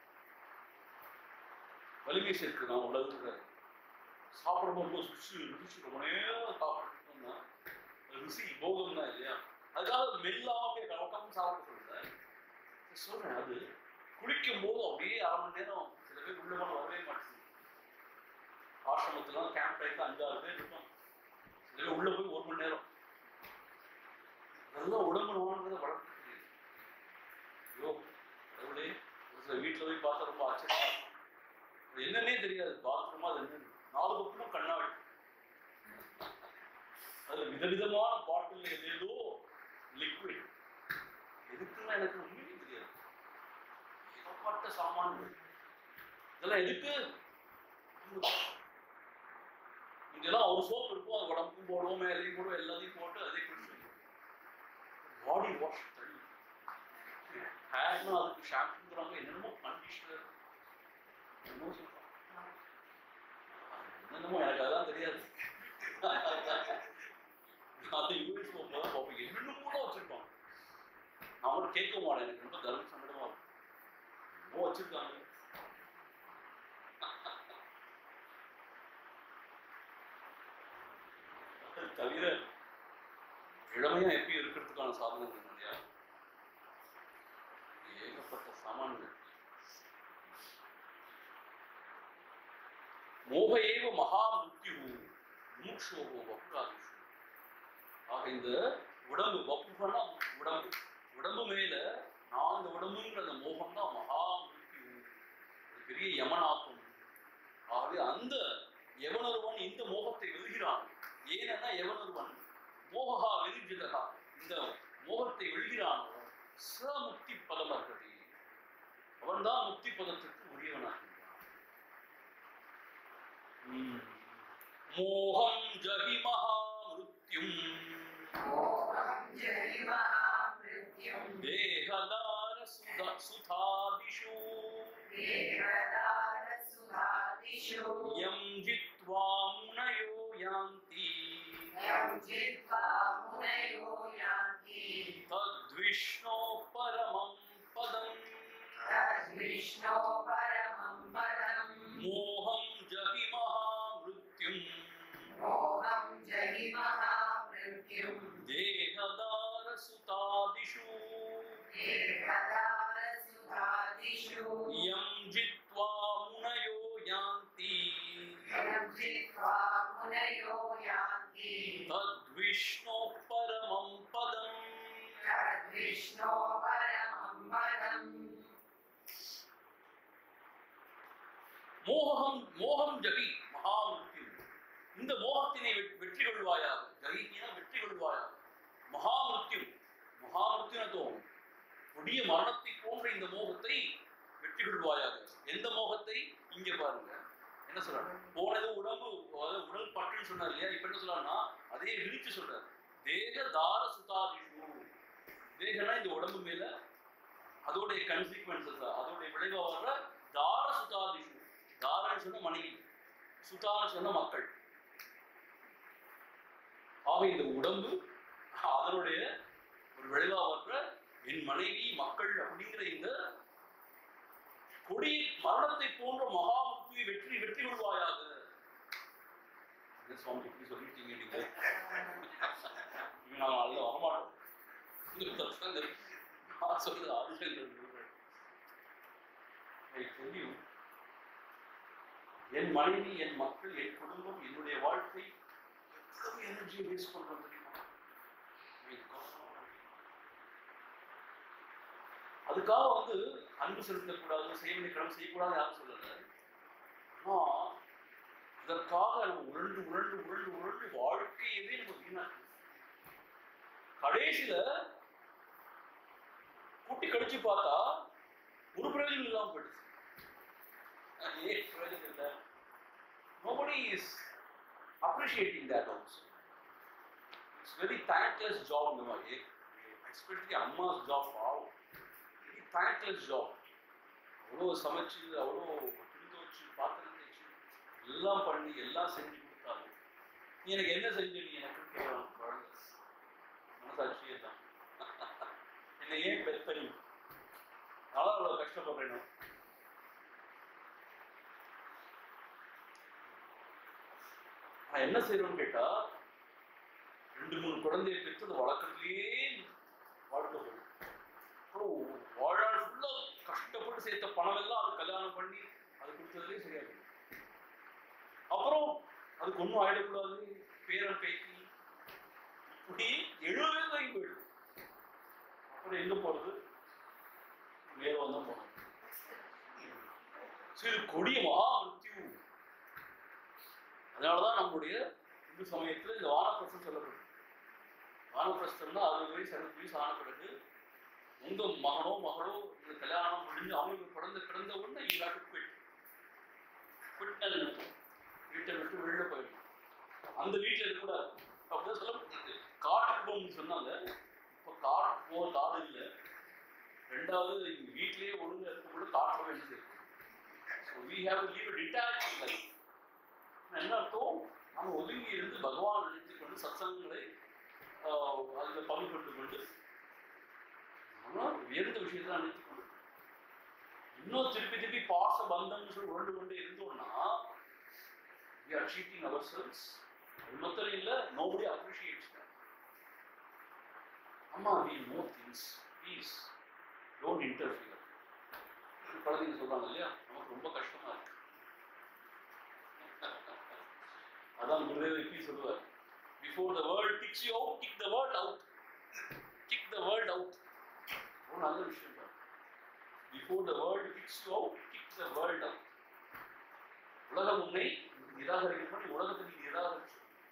வலிமை சேர்க்கு நான் உடலுங்கிற சாப்பிடும்போது ருசி ருசி ரொம்ப நேரம் சாப்பிட்டோம்னா ருசி போகம் தான் இல்லையா அதுக்காக மெல்லாம அப்படியே கலக்கம் சாப்பிட சொல்றேன் சொல்றேன் அது குளிக்கும் போது அப்படியே அரை மணி நேரம் சில பேர் உள்ள போன வரவே மாட்டேங்குது ஆசிரமத்துல கேம்ப் டைப்ல அஞ்சாறு பேர் இருக்கும் சில பேர் உள்ள போய் ஒரு மணி நேரம் அதெல்லாம் உடம்பு நோன்றதை வளர்க்க முடியாது ஐயோ கடவுளே ஒரு சில வீட்டுல போய் பார்த்தா ரொம்ப ஆச்சரியமா இருக்கும். அது என்னன்னே தெரியாது பாத்ரூமா அது என்னன்னு நாலு பக்கமும் கண்ணாடி அதுல விதவிதமான பாட்டில் ஏதேதோ லிக்விட் எதுக்குன்னு எனக்கு உண்மையே தெரியாது ஏகப்பட்ட சாமான்கள் இதெல்லாம் எதுக்கு இங்கெல்லாம் ஒரு சோப் இருக்கும் அது உடம்புக்கும் போடுவோம் மேலேயும் போடுவோம் எல்லாத்தையும் போட்டு அதே குடிச்சு பாடி வாஷ் தண்ணி ஹேர்னா அதுக்கு ஷாம்புங்கிறாங்க என்னென்னமோ கண்டிஷனர் என்னமோ சொல்றாங்க என்னென்னமோ எனக்கு அதெல்லாம் தெரியாது அது யூஎஸ் போகும்போது தான் பார்ப்போம் என்னென்ன கூட வச்சிருப்பாங்க நான் கூட கேட்க மாட்டேன் எனக்கு ரொம்ப தர்ம சங்கடமா இருக்கும் என்னமோ வச்சிருக்காங்க அது தவிர இளமையா எப்பயும் இருக்கிறதுக்கான சாதனங்கள் இல்லையா ஏகப்பட்ட சாமான்கள் மோக ஏவ மகா முக்தி மூக்ஷோகோ வப்புராதிஷு ஆக இந்த உடம்பு வப்புகனா உடம்பு உடம்பு மேல நான் இந்த உடம்புங்கிற அந்த மோகம் தான் மகா முக்தி பெரிய யமனாக்கும் ஆகவே அந்த எவனொருவன் இந்த மோகத்தை வெல்கிறான் ஏனென்னா எவனொருவன் மோகா வெறிஞ்சிதகா இந்த மோகத்தை வெல்கிறானோ ச முக்தி பதம் அர்த்தத்தை அவன்தான் முக்தி பதத்திற்கு உரியவனாகின்றான் ம். மோகம் ஜகி மகா மிருத்யும் मोहं जहि महामृत्युं தேகதார சுதா சுதாதிஷு देहदारसुधादिषु யம் ஜித்வா முனயோ யாந்தி यं जित्वा मुनयो यान्ति தத்விஷ்ணோ பரமம் பதம் तद्विष्णो परमं पदम् மோகம் ஜகி மகா மிருத்யும் मोहं जहि महामृत्युं தேகதார சுதாதிஷு देहदारसुधादिषु யம் ஜித்வா முனயோ யாந்தி यं जित्वा मुनयो यान्ति தத்விஷ்ணோ பரமம் பதம் तद्विष्णो परमं पदम् மோகம் மோகம் ஜகி மகாமுக்தி இந்த மோகத்தினை வெ- வெற்றி கொள்வாயாக ஜகினா வெற்றி கொள்வாயாக மகாமிருத்யு மகாமிருத்யுனத்துவம் கொடிய மரணத்தை போன்ற இந்த மோகத்தை வெற்றி கொள்வாயாக எந்த மோகத்தை இங்க பாருங்க என்ன சொல்றாரு போனது உடம்பு அதாவது உடல் பற்றுன்னு சொன்னார் இல்லையா இப்ப என்ன சொல்றாருன்னா அதே விரிச்சு சொல்றாரு தேக தார சுதாதிஷு தேகனா இந்த உடம்பு மேல அதோடைய கன்சிக்வன்சஸ் அதோடைய விளைவா வர்ற தார சுதாதிஷு தாரன்னு சொன்ன மனைவி சுதான்னு சொன்ன மக்கள் ஆக இந்த உடம்பு அதனுடைய ஒரு விளைவா வர்ற என் மனைவி மக்கள் அப்படிங்கிற இந்த கொடி மரணத்தை போன்ற மகா முக்தியை வெற்றி வெற்றி கொள்வாயாக என்ன சுவாமி இப்படி சொல்லிட்டீங்க நீங்க இவன் நான் அல்ல வரமாட்டோம் இந்த பிரசங்கம் நான் சொல்றது ஆதிசங்கர் தெரியும் என் மனைவி என் மக்கள் என் குடும்பம் என்னுடைய வாழ்க்கை எவ்வளவு எனர்ஜியை வேஸ்ட் பண்றோம் தெரியுமா My God. அதுக்காக வந்து அன்பு செலுத்தக்கூடாது செய்வனை கடன் செய்யக்கூடாது யாரும் சொல்லல ஆனா அதற்காக நம்ம உருண்டு உருண்டு உருண்டு உருண்டு வாழ்க்கையவே நம்ம வீணாக்கு கடைசியில கூட்டி கடிச்சு பார்த்தா ஒரு பிரயோஜனம் இல்லாம போயிடுச்சு ஏன் பிரயோஜனம் இல்லை nobody is appreciating that also it's very thankless job நம்ம especially அம்மாஸ் ஜாப் ஆகும் வெரி thankless job அவ்வளோ சமைச்சு அவ்வளோ துணி துவச்சு பாத்திரம் தேய்ச்சி எல்லாம் பண்ணி எல்லாம் செஞ்சு கொடுத்தாலும் நீ எனக்கு என்ன செஞ்ச நீ எனக்கு கேட்கலாம் குழந்தை மனசாட்சியே தான் என்னை ஏன் பெத்த நீ அதான் அவ்வளோ கஷ்டப்படுறேன் நான். நான் என்ன செய்யறோம்னு கேட்டா ரெண்டு மூணு குழந்தையை பெற்று அதை வளர்க்கறதுலயே வாழ்க்கை போகும் அப்புறம் வாழ்நாள் ஃபுல்லா கஷ்டப்பட்டு சேர்த்த பணம் எல்லாம் அது கல்யாணம் பண்ணி அது கொடுத்ததுலயே சரியா போயிடும் அப்புறம் அதுக்கு ஒன்றும் ஆயிடக்கூடாது பேரன் பேத்தி இப்படி எழுபது வரைக்கும் போயிடும் அப்புறம் எங்க போறது மேல தான் போகணும் சரி கொடிய மகா மிருத்யு அதனாலதான் நம்முடைய இந்த சமயத்துல இந்த வானப்பிரஸ்தம் சொல்லப்படுது வானப்பிரஸ்தம்னா அறுபது வயசு அறுபது வயசு ஆன பிறகு உங்க மகனோ மகளோ இந்த கல்யாணம் முடிஞ்சு அவங்களுக்கு குழந்தை பிறந்த உடனே you have to quit குவிட்டல் வீட்டை விட்டு வெளில போயிடும் அந்த வீட்டில் இருக்கக்கூடாது அப்படிதான் சொல்லப்பட்டிருக்கு காட்டுக்கு போகணும்னு சொன்னாங்க இப்போ காட்டுக்கு போக காடு இல்லை ரெண்டாவது இங்க வீட்டிலேயே ஒழுங்கா இருக்க கூட காட்ட வேண்டியது so we have leave detach life என்ன அர்த்தம் நம்ம ஒதுங்கி இருந்து பகவான் நினைத்து கொண்டு சத்சங்கங்களை அதில் பங்கு கொண்டு கொண்டு நம்ம உயர்ந்த விஷயத்தை நினைத்து கொண்டு இன்னும் திருப்பி திருப்பி பாச பந்தம்னு சொல்லி உருண்டு கொண்டு இருந்தோம்னா we are cheating ourselves அது மாத்திரம் இல்ல nobody appreciates that அம்மா we know things please don't interfere குழந்தைங்க சொல்றாங்க இல்லையா நமக்கு ரொம்ப கஷ்டமா இருக்கு அதான் குருதேவ் எப்படி சொல்லுவார் before the world kicks you out kick the world out kick the world out ரொம்ப நல்ல விஷயம் தான் before the world kicks you out kick the world out உலகம் உன்னை நிராகரிக்கப்பட்டு உலகத்தை நீ நிராகரிச்சு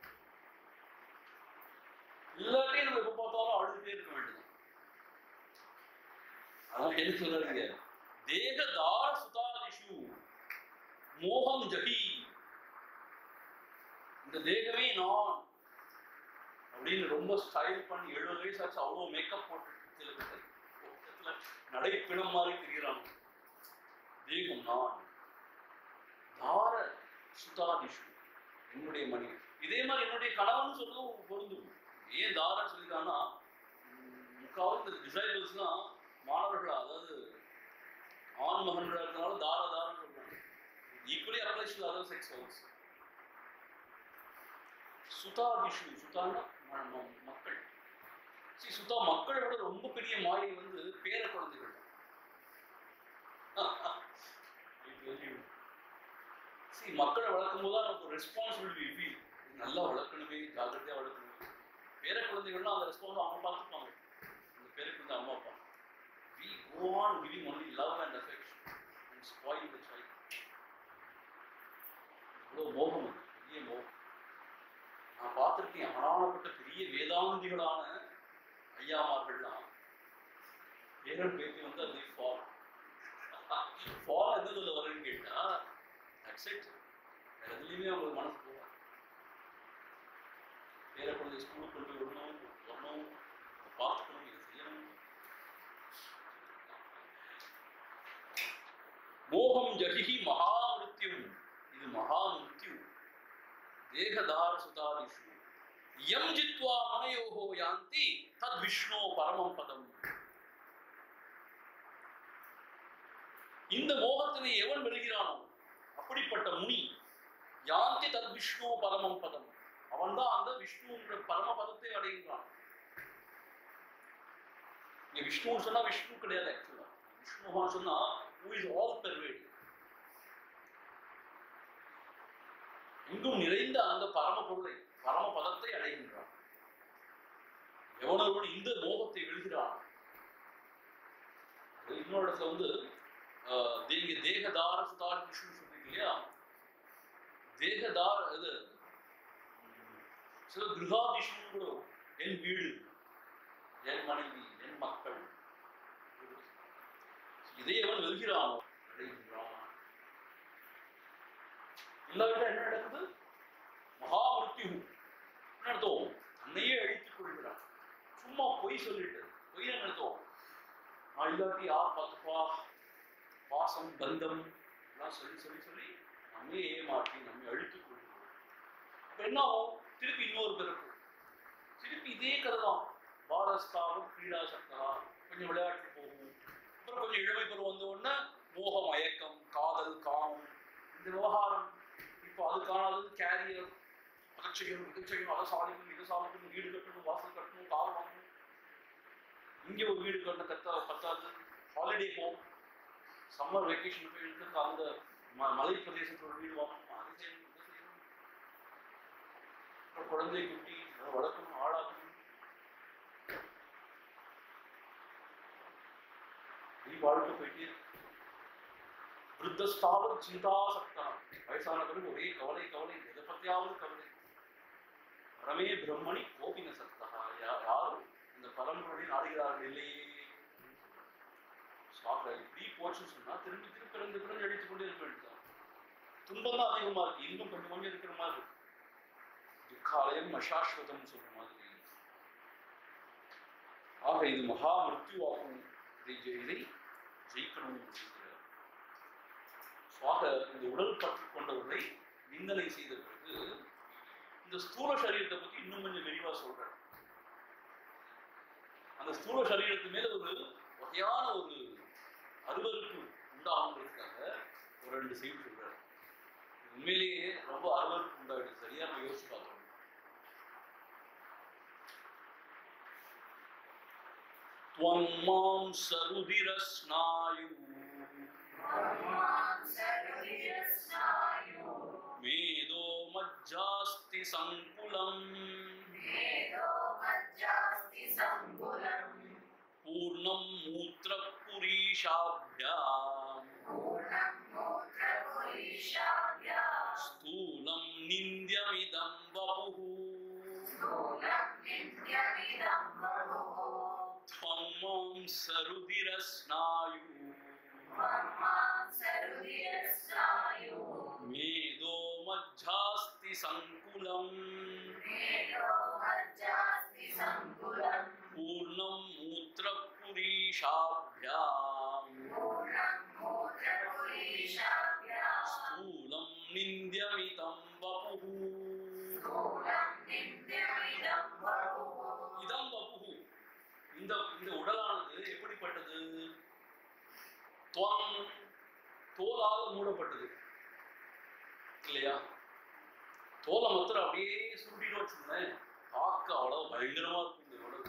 இல்லாட்டி நம்ம எப்ப பார்த்தாலும் அழுதுட்டே இருக்க வேண்டியது அதான் என்ன சொல்றாருங்க தேகதார சுதாதிஷு மோகம் ஜகி இந்த தேகமே நான் அப்படின்னு ரொம்ப ஸ்டைல் பண்ணி எழுபது வயசு ஆச்சு அவ்வளோ மேக்கப் போட்டு சில பேர் பக்கத்துல நடைப்பிணம் மாதிரி தெரிகிறாங்க தேகம் நான் தார சுதாதிஷு என்னுடைய மணி இதே மாதிரி என்னுடைய கணவன் சொல்றதும் பொருந்தும் ஏன் தாரன்னு சொல்லிட்டாங்கன்னா முக்காவது இந்த டிசைபிள்ஸ்லாம் மாணவர்களா அதாவது ஆண் மகன்களா இருக்கனால தார தாரன்னு சொல்றாங்க equally applies to other sex also சுதாதிஷு சுதான்னா ம- ம- மக்கள் சி சுதா மக்களை விட ரொம்ப பெரிய மாயை வந்து பேர குழந்தைகள் சி மக்களை வளர்க்கும் போது தான் நமக்கு ரெஸ்பான்சிபிலிட்டி ஃபீல் நல்லா வளர்க்கணுமே ஜாக்கிரதையா வளர்க்கணுமே பேர குழந்தைகள்லாம் அந்த ரெஸ்பான்ஸ் அவங்க பார்த்துப்பாங்க அந்த பேர குழந்தை அம்மா அப்பா we go on giving only love and affection and spoil the child இவ்வளோ மோகம் அது, பெரிய மோகம் நான் பார்த்திருக்கேன் ஆனானப்பட்ட பெரிய வேதாந்திகளான ஐயாமார்கள்லாம் பேரன் பேத்தி வந்து அது ஃபால் ஃபால் என்ன சொல்ல வரேன்னு கேட்டா அக்செப்ட் வேற எதுலையுமே அவங்களுக்கு மனசு போகாது பேர குழந்தை ஸ்கூலுக்கு கொண்டு போய் விடணும் வரணும் அதை பார்த்துக்கணும் இதை செய்யணும் மோகம் ஜகிஹி மகாமிருத்யும் இது மகாமிருத்யு தேகதார சுதாதிஷு யம் ஜித்வா மனயோகோ யாந்தி தத் விஷ்ணோ பரமம் பதம் இந்த மோகத்தினை எவன் வெல்கிறானோ அப்படிப்பட்ட முனி யாந்தி தத் விஷ்ணு பரமம் பதம் அவன்தான் அந்த விஷ்ணுங்கிற பரம பதத்தை அடைகின்றான் இங்க விஷ்ணுன்னு சொன்னா விஷ்ணு கிடையாது ஆக்சுவலா விஷ்ணுவான்னு சொன்னா who is all pervading எங்கும் நிறைந்த அந்த பரம பொருளை பரம பதத்தை அடைகின்றான் எவனொருவன் இந்த மோகத்தை விழுகிறான் அது இன்னொரு இடத்துல வந்து ஆஹ், நீங்க தேகதார சுதார விஷ்ணு சொல்றீங்க இல்லையா தேகதார இது உம், சில கிருஹாதிஷ்ணு கூட என் வீடு என் மனைவி என் மக்கள் இதை அவன் வெல்கிறானோ அடைகின்றான் இல்லாவிட்டா என்ன நடக்குது மகாமிருத்யு என்ன அர்த்தம் தன்னையே அழித்துக் கொள்கிறான் சும்மா பொய் சொல்லிட்டு பொய் என்ன அர்த்தம் நான் இல்லாட்டி யார் பார்த்துப்பா பாசம் பந்தம் எல்லாம் சொல்லி சொல்லி சொல்லி நம்மை ஏமாற்றி நம்மை அழித்துக் கொள்கிறோம் அப்ப என்ன ஆகும் திருப்பி இன்னொரு பிறப்பு திருப்பி இதே கதை தான் பாரஸ்தாவம் கிரீடா சக்தா கொஞ்சம் விளையாட்டு போகும் அப்புறம் கொஞ்சம் இளமை பருவம் வந்த உடனே மோகம் மயக்கம் காதல் காமம் இந்த விவகாரம் இப்போ அது காணாதது கேரியர் அதை செய்யணும் இதை செய்யணும் அதை சாதிக்கணும் இதை சாதிக்கணும் வீடு கட்டணும் வாசல் கட்டணும் கார் வாங்கணும் இங்கே ஒரு வீடு கட்ட கத்த பத்தாது ஹாலிடே ஹோம் சம்மர் வெக்கேஷன் போய் இருக்கிறது அந்த ம மலை பிரதேசத்தில் ஒரு வீடு வாங்கணும் அது செய்யணும் இது செய்யணும் அப்புறம் குழந்தை குட்டி அதை வளர்க்கணும் ஆளாக்கணும் இப்படி வாழ்க்கை போயிட்டே இருக்கு விருத்தஸ்தாவத் சிந்தாசக்தா வயசான பிறகு ஒரே கவலை கவலை எதை பத்தியாவது கவலை பரமே பிரம்மணி கோபின சத்தா யா- யாரும் இந்த பரம்பொருளை நாடுகிறார்கள் இல்லையே சாப்பிட இப்படி போச்சுன்னு சொன்னா திரும்பி திருப்பி பிறந்து பிறந்து அடித்துக் கொண்டே இருக்க வேண்டியதுதான் துன்பம் தான் அதிகமா இருக்கு இன்னும் கொஞ்சம் கொஞ்சம் இருக்கிற மாதிரி இருக்கு துக்காலயம் அசாஸ்வதம் சொல்ற மாதிரி ஆக இது மகா மிருத்யுவாகும் இதை ஜெ- இதை ஜெயிக்கணும் அப்படிங்கிறார் சுவாக இந்த உடல் பற்றி கொண்டவர்களை நிந்தனை செய்த பிறகு இந்த ஸ்தூல சரீரத்தை பத்தி இன்னும் கொஞ்சம் விரிவா சொல்றார் அந்த ஸ்தூல சரீரத்து மேல ஒரு வகையான ஒரு அருவருப்பு உண்டாகுங்கிறதுக்காக ஒரு ரெண்டு செய்தி சொல்றாரு உண்மையிலேயே ரொம்ப அருவருப்பு உண்டாயிடுது சரியா நம்ம யோசிச்சு பார்க்கணும் त्वं मां सरुधिरस्नायु मेदो मज्जास्ति सङ्कुलम् पूर्णं मूत्रपुरीशाभ्याम् स्थूलं निन्द्यमिदं वपुः त्वं मां सरुधिरस्नायु मेदो मज्जास्ति सङ्कुलम् पूर्णं मूत्रपुरीशाभ्याम् स्थूलं निन्द्यमिदं वपुः இதம் வபுகு இந்த இந்த உடலானது எப்படிப்பட்டது துவம் தோலால் மூடப்பட்டது இல்லையா தோலை மாத்திரம் அப்படியே சுருட்டிட்டு வச்சுருந்தேன் பார்க்க அவ்வளவு பயங்கரமா இருக்கும் இந்த உடல்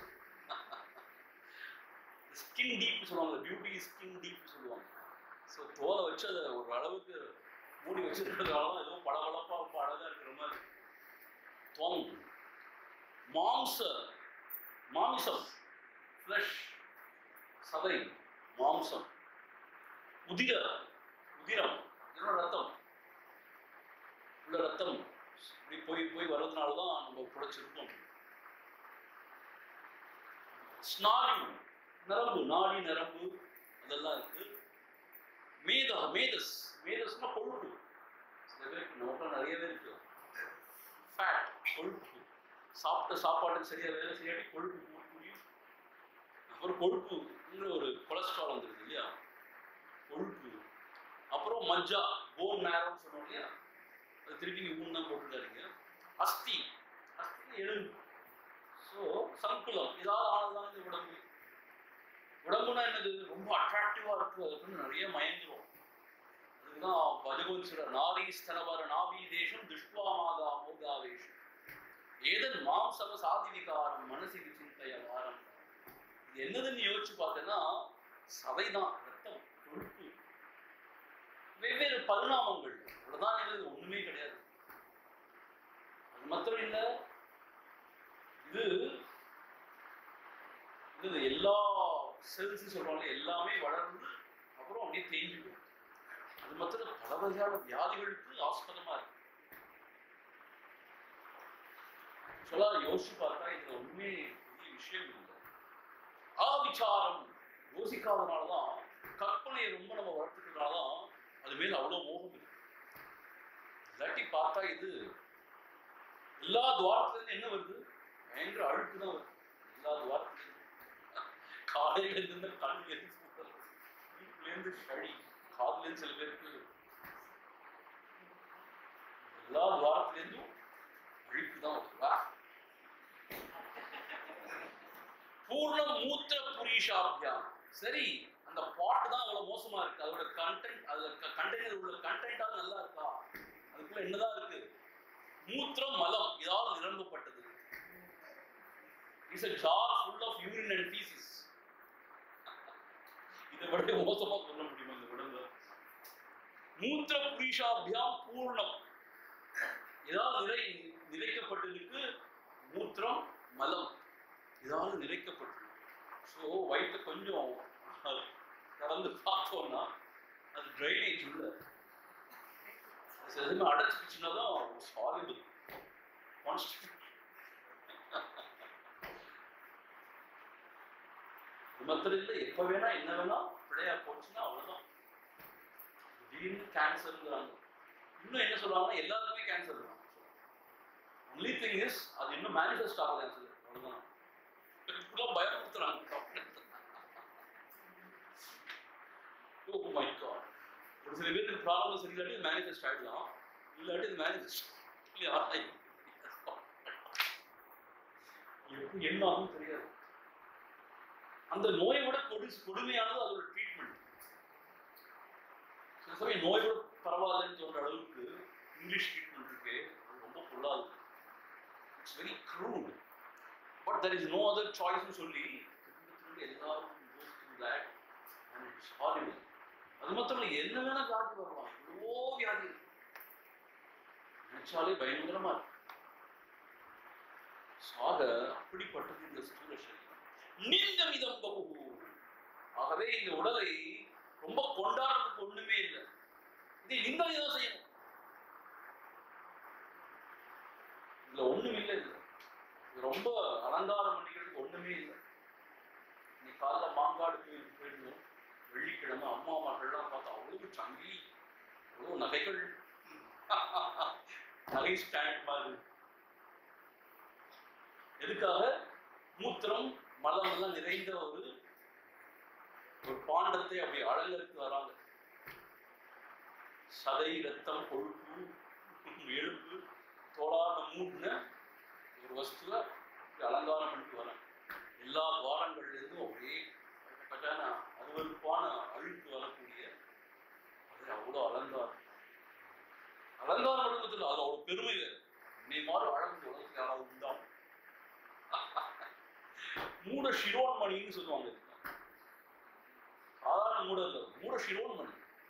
ஸ்கின் டீப் சொல்லுவாங்க பியூட்டி ஸ்கின் டீப் சொல்லுவாங்க ஸோ தோலை வச்சு அதை ஒரு அளவுக்கு மூடி வச்சிருக்கிறதுனால தான் ஏதோ பளபளப்பா ரொம்ப அழகா இருக்கிற மாதிரி துவம் மாம்ச மாமிசம் ஃப்ளஷ் சதை மாம்சம் உதிர உதிரம் இதோட ரத்தம் உள்ள ரத்தம் இப்படி போய் போய் வர்றதுனால தான் நம்ம புடைச்சிருக்கோம் ஸ்நாயு நரம்பு நாடி நரம்பு அதெல்லாம் இருக்கு மேதா மேதஸ் மேதஸ்னா கொழுப்பு சில பேருக்கு நோட்டம் நிறையவே இருக்கு ஃபேட் கொழுப்பு சாப்பிட்ட சாப்பாட்டுக்கு சரியா வேலை செய்யாட்டி கொழுப்பு கூடி கூடி அப்புறம் கொழுப்புங்கிற ஒரு கொலஸ்ட்ரால் வந்துருது இல்லையா கொழுப்பு அப்புறம் மஜ்ஜா போன் நேரம்னு சொன்னோம் இல்லையா அது திருப்பி நீ ஊன் தான் போட்டுருக்காருங்க அஸ்தி அஸ்தி எலும்பு ஸோ சங்குலம் இதால் ஆனதுதான் இந்த உடம்பு உடம்புனா என்னது ரொம்ப அட்ராக்டிவா இருக்கு அதுக்கு நிறைய மயங்குறோம் அதுக்குதான் பகவன் சொல்ற நாரி ஸ்தனவர நாபி தேசம் துஷ்டுவாமாகா மோகாவேஷம் ஏதன் மாம்சவ சாதி விகாரம் மனசிக்கு சிந்தைய வாரம் இது என்னதுன்னு யோசிச்சு பார்த்தேன்னா சதைதான் ரத்தம் கொழுப்பு வெவ்வேறு பரிணாமங்கள் அவ்வளவுதான் என்னது ஒண்ணுமே கிடையாது அது மாத்திரம் இல்ல இது இது எல்லா செல்ஸ் சொல்றாங்க எல்லாமே வளர்ந்து அப்புறம் அப்படியே தேஞ்சு போகும் அது மாத்திரம் பல வகையான வியாதிகளுக்கு ஆஸ்பதமா இருக்கு ஆக்சுவலா யோசிச்சு பார்த்தா இதுல ஒண்ணுமே பெரிய விஷயம் இல்லை ஆவிச்சாரம் யோசிக்காதனாலதான் கற்பனையை ரொம்ப நம்ம வளர்த்துக்கிறதுனாலதான் அது மேல அவ்வளவு மோகம் இருக்கு இல்லாட்டி பார்த்தா இது எல்லா துவாரத்துல இருந்து என்ன வருது பயங்கர அழுக்கு தான் வருது எல்லா துவாரத்துல இருந்து. காலையில இருந்து கண் எரிஞ்சு போறது. வீட்டுல இருந்து சளி காதுல இருந்து சில பேருக்கு எல்லா துவாரத்துல இருந்தும் அழுக்கு தான் வருது வா. பூர்ண மூத்திர புரீஷாபியாம் சரி அந்த பாட்டு தான் அவ்வளவு மோசமா இருக்கு அதோட கண்டென்ட் அதுல கண்டெய்னர் உள்ள கண்டென்ட்டா நல்லா இருக்கா அதுக்குள்ள என்னதான் இருக்கு மூத்திரம் மலம் இதால் நிரம்பப்பட்டது it's a jar full of urine and feces இதை விட மோசமா சொல்ல முடியுமா இந்த உடம்புல மூத்திர புரீஷாபியாம் பூர்ணம் இதால் நிறை நிறைக்கப்பட்டதுக்கு மூத்திரம் மலம் இதால் நிறைக்கப்பட்டது ஸோ வயிற்று கொஞ்சம் கடந்து பார்த்தோம்னா அது ட்ரைனேஜ் உள்ள அது எதுவுமே அடைச்சிக்கிச்சுன்னா தான் சாலிபிள் மாத்திரம் இல்லை எப்ப வேணா என்ன வேணா பிழையா போச்சுன்னா அவ்வளவுதான் திடீர்னு கேன்சர்ங்கிறாங்க இன்னும் என்ன சொல்றாங்கன்னா எல்லாருக்குமே கேன்சர் தான் ஒன்லி திங் இஸ் அது இன்னும் மேனிஃபெஸ்ட் ஆகல கேன்சர் அவ்வளவுதான் இப்பெல்லாம் பயமுறுத்துறாங்க ஓ மை காட் ஒரு சில பேருக்கு ப்ராப்ளம் சரியில்லாட்டி மேனிஃபெஸ்ட் ஆயிடலாம் இல்லாட்டி இது மேனிஃபெஸ்ட் எப்போ என்ன ஆகும் தெரியாது அந்த நோயை விட கொடு கொடுமையானது அதோட ட்ரீட்மெண்ட் சில சமயம் நோய் விட பரவாயில்லன்னு சொல்ற அளவுக்கு இங்கிலீஷ் ட்ரீட்மெண்ட் இருக்கு அது ரொம்ப பொல்லாது it's very crude but there is no other சாய்ஸ்னு சொல்லி திரும்ப திரும்ப எல்லாரும் goes through that and it's horrible. அது மாத்திரம் இல்லை, என்ன வேணா வியாதி வரலாம் எவ்வளவோ வியாதி இருக்கு. நினைச்சாலே பயங்கரமா இருக்கு சாக அப்படிப்பட்டது இந்த ஸ்தூல சரீரம் நிந்தமிதம் பகு ஆகவே இந்த உடலை ரொம்ப கொண்டாடுறதுக்கு ஒண்ணுமே இல்லை இதை நிந்தனை தான் செய்யணும் இதுல ஒண்ணும் இல்லை இதுல இது ரொம்ப அலங்காரம் பண்ணிக்கிறதுக்கு ஒண்ணுமே இல்லை நீ காலைல மாங்காடு கோயிலுக்கு போயிருந்தோம் வெள்ளிக்கிழமை அம்மா அம்மாக்கள்லாம் பார்த்தா அவ்வளவு சங்கி அவ்வளவு நகைகள் நகை ஸ்டாண்ட் மாதிரி எதுக்காக மூத்திரம் மலம் எல்லாம் நிறைந்த ஒரு ஒரு பாண்டத்தை அப்படி அழகருக்கு வராங்க சதை ரத்தம் கொழுப்பு எலும்பு தோளான மூடின ஒரு வஸ்துவ இப்படி அலங்காரம் பண்ணிட்டு வராங்க எல்லா துவாரங்கள்ல இருந்தும் அப்படியே கட்டான அருவருப்பான அழுக்கு வரக்கூடிய அது அவ்வளோ அலங்காரம் அலங்காரம் உலகத்தில் அது அவ்வளோ பெருமை வேறு நீ மாதிரி அழகு உலகத்தில் யாராவது உண்டா மூட சிரோன்மணின்னு சொல்லுவாங்க இதுக்கு. சாதாரண மூட இல்லை மூட சிரோன்மணி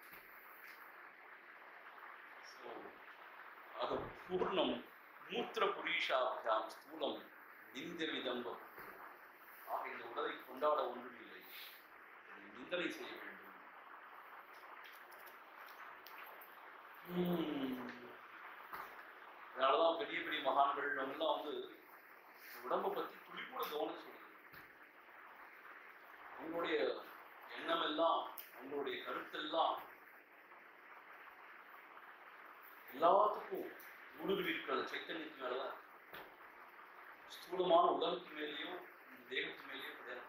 So, ஆக பூர்ணம் மூத்திர புரீஷாபியாம் ஸ்தூலம் நிந்தவிதம் ஆக இந்த உடலை கொண்டாட ஒன்றுமில்லை இதை நிந்தனை செய்ய வேண்டும் உம். அதனாலதான் பெரிய பெரிய மகான்கள் எல்லாம் வந்து இந்த உடம்பை பத்தி துளி கூட கவனம் சொல்லுது உங்களுடைய எண்ணம் எல்லாம் உங்களுடைய கருத்தெல்லாம் எல்லாத்துக்கும் ஊடுருவி இருக்கிற சைத்தன்யத்து மேலதான் இருக்கு. ஸ்தூலமான உடலுக்கு மேலேயோ இந்த தேகத்து மேலேயோ கிடையாது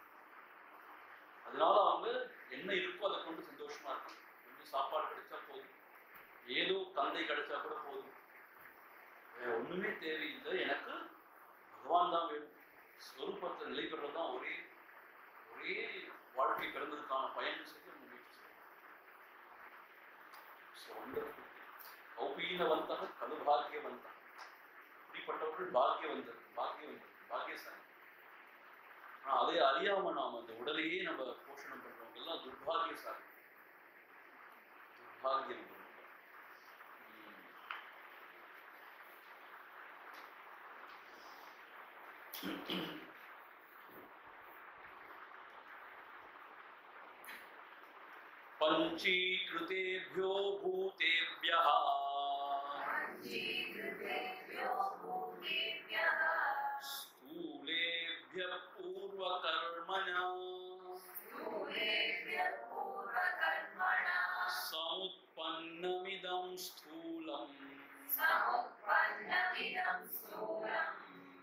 அதனால அவங்க என்ன இருக்கோ அதை கொண்டு சந்தோஷமா இருக்காங்க கொஞ்சம் சாப்பாடு கிடைச்சா போதும் ஏதோ தந்தை கிடைச்சா கூட போதும் வேற ஒண்ணுமே தேவையில்லை எனக்கு பகவான் தான் வேணும் ஸ்வரூபத்தை நிலை பெறது தான் ஒரே ஒரே வாழ்க்கை பிறந்ததுக்கான பயன் சொல்லி அவங்க முயற்சி செய்யணும் கௌபீனவந்தக கலு பாக்கியவந்தக இப்படிப்பட்டவர்கள் பாக்கியவந்தர் பாக்கியவந்தர் பாக்கியசாலி ஆனா அதை அறியாம நாம அந்த உடலையே நம்ம போஷணம் பண்றவங்க எல்லாம் துர்பாகியசாலி துர்பாகியம் உம். पञ्चीकृतेभ्यो भूतेभ्यः पञ्चीकृतेभ्यो भूतेभ्यः स्थूलेभ्यः पूर्वकर्मणा स्थूलेभ्यः पूर्वकर्मणा समुत्पन्नमिदं स्थूलम् समुत्पन्नमिदं स्थूलम्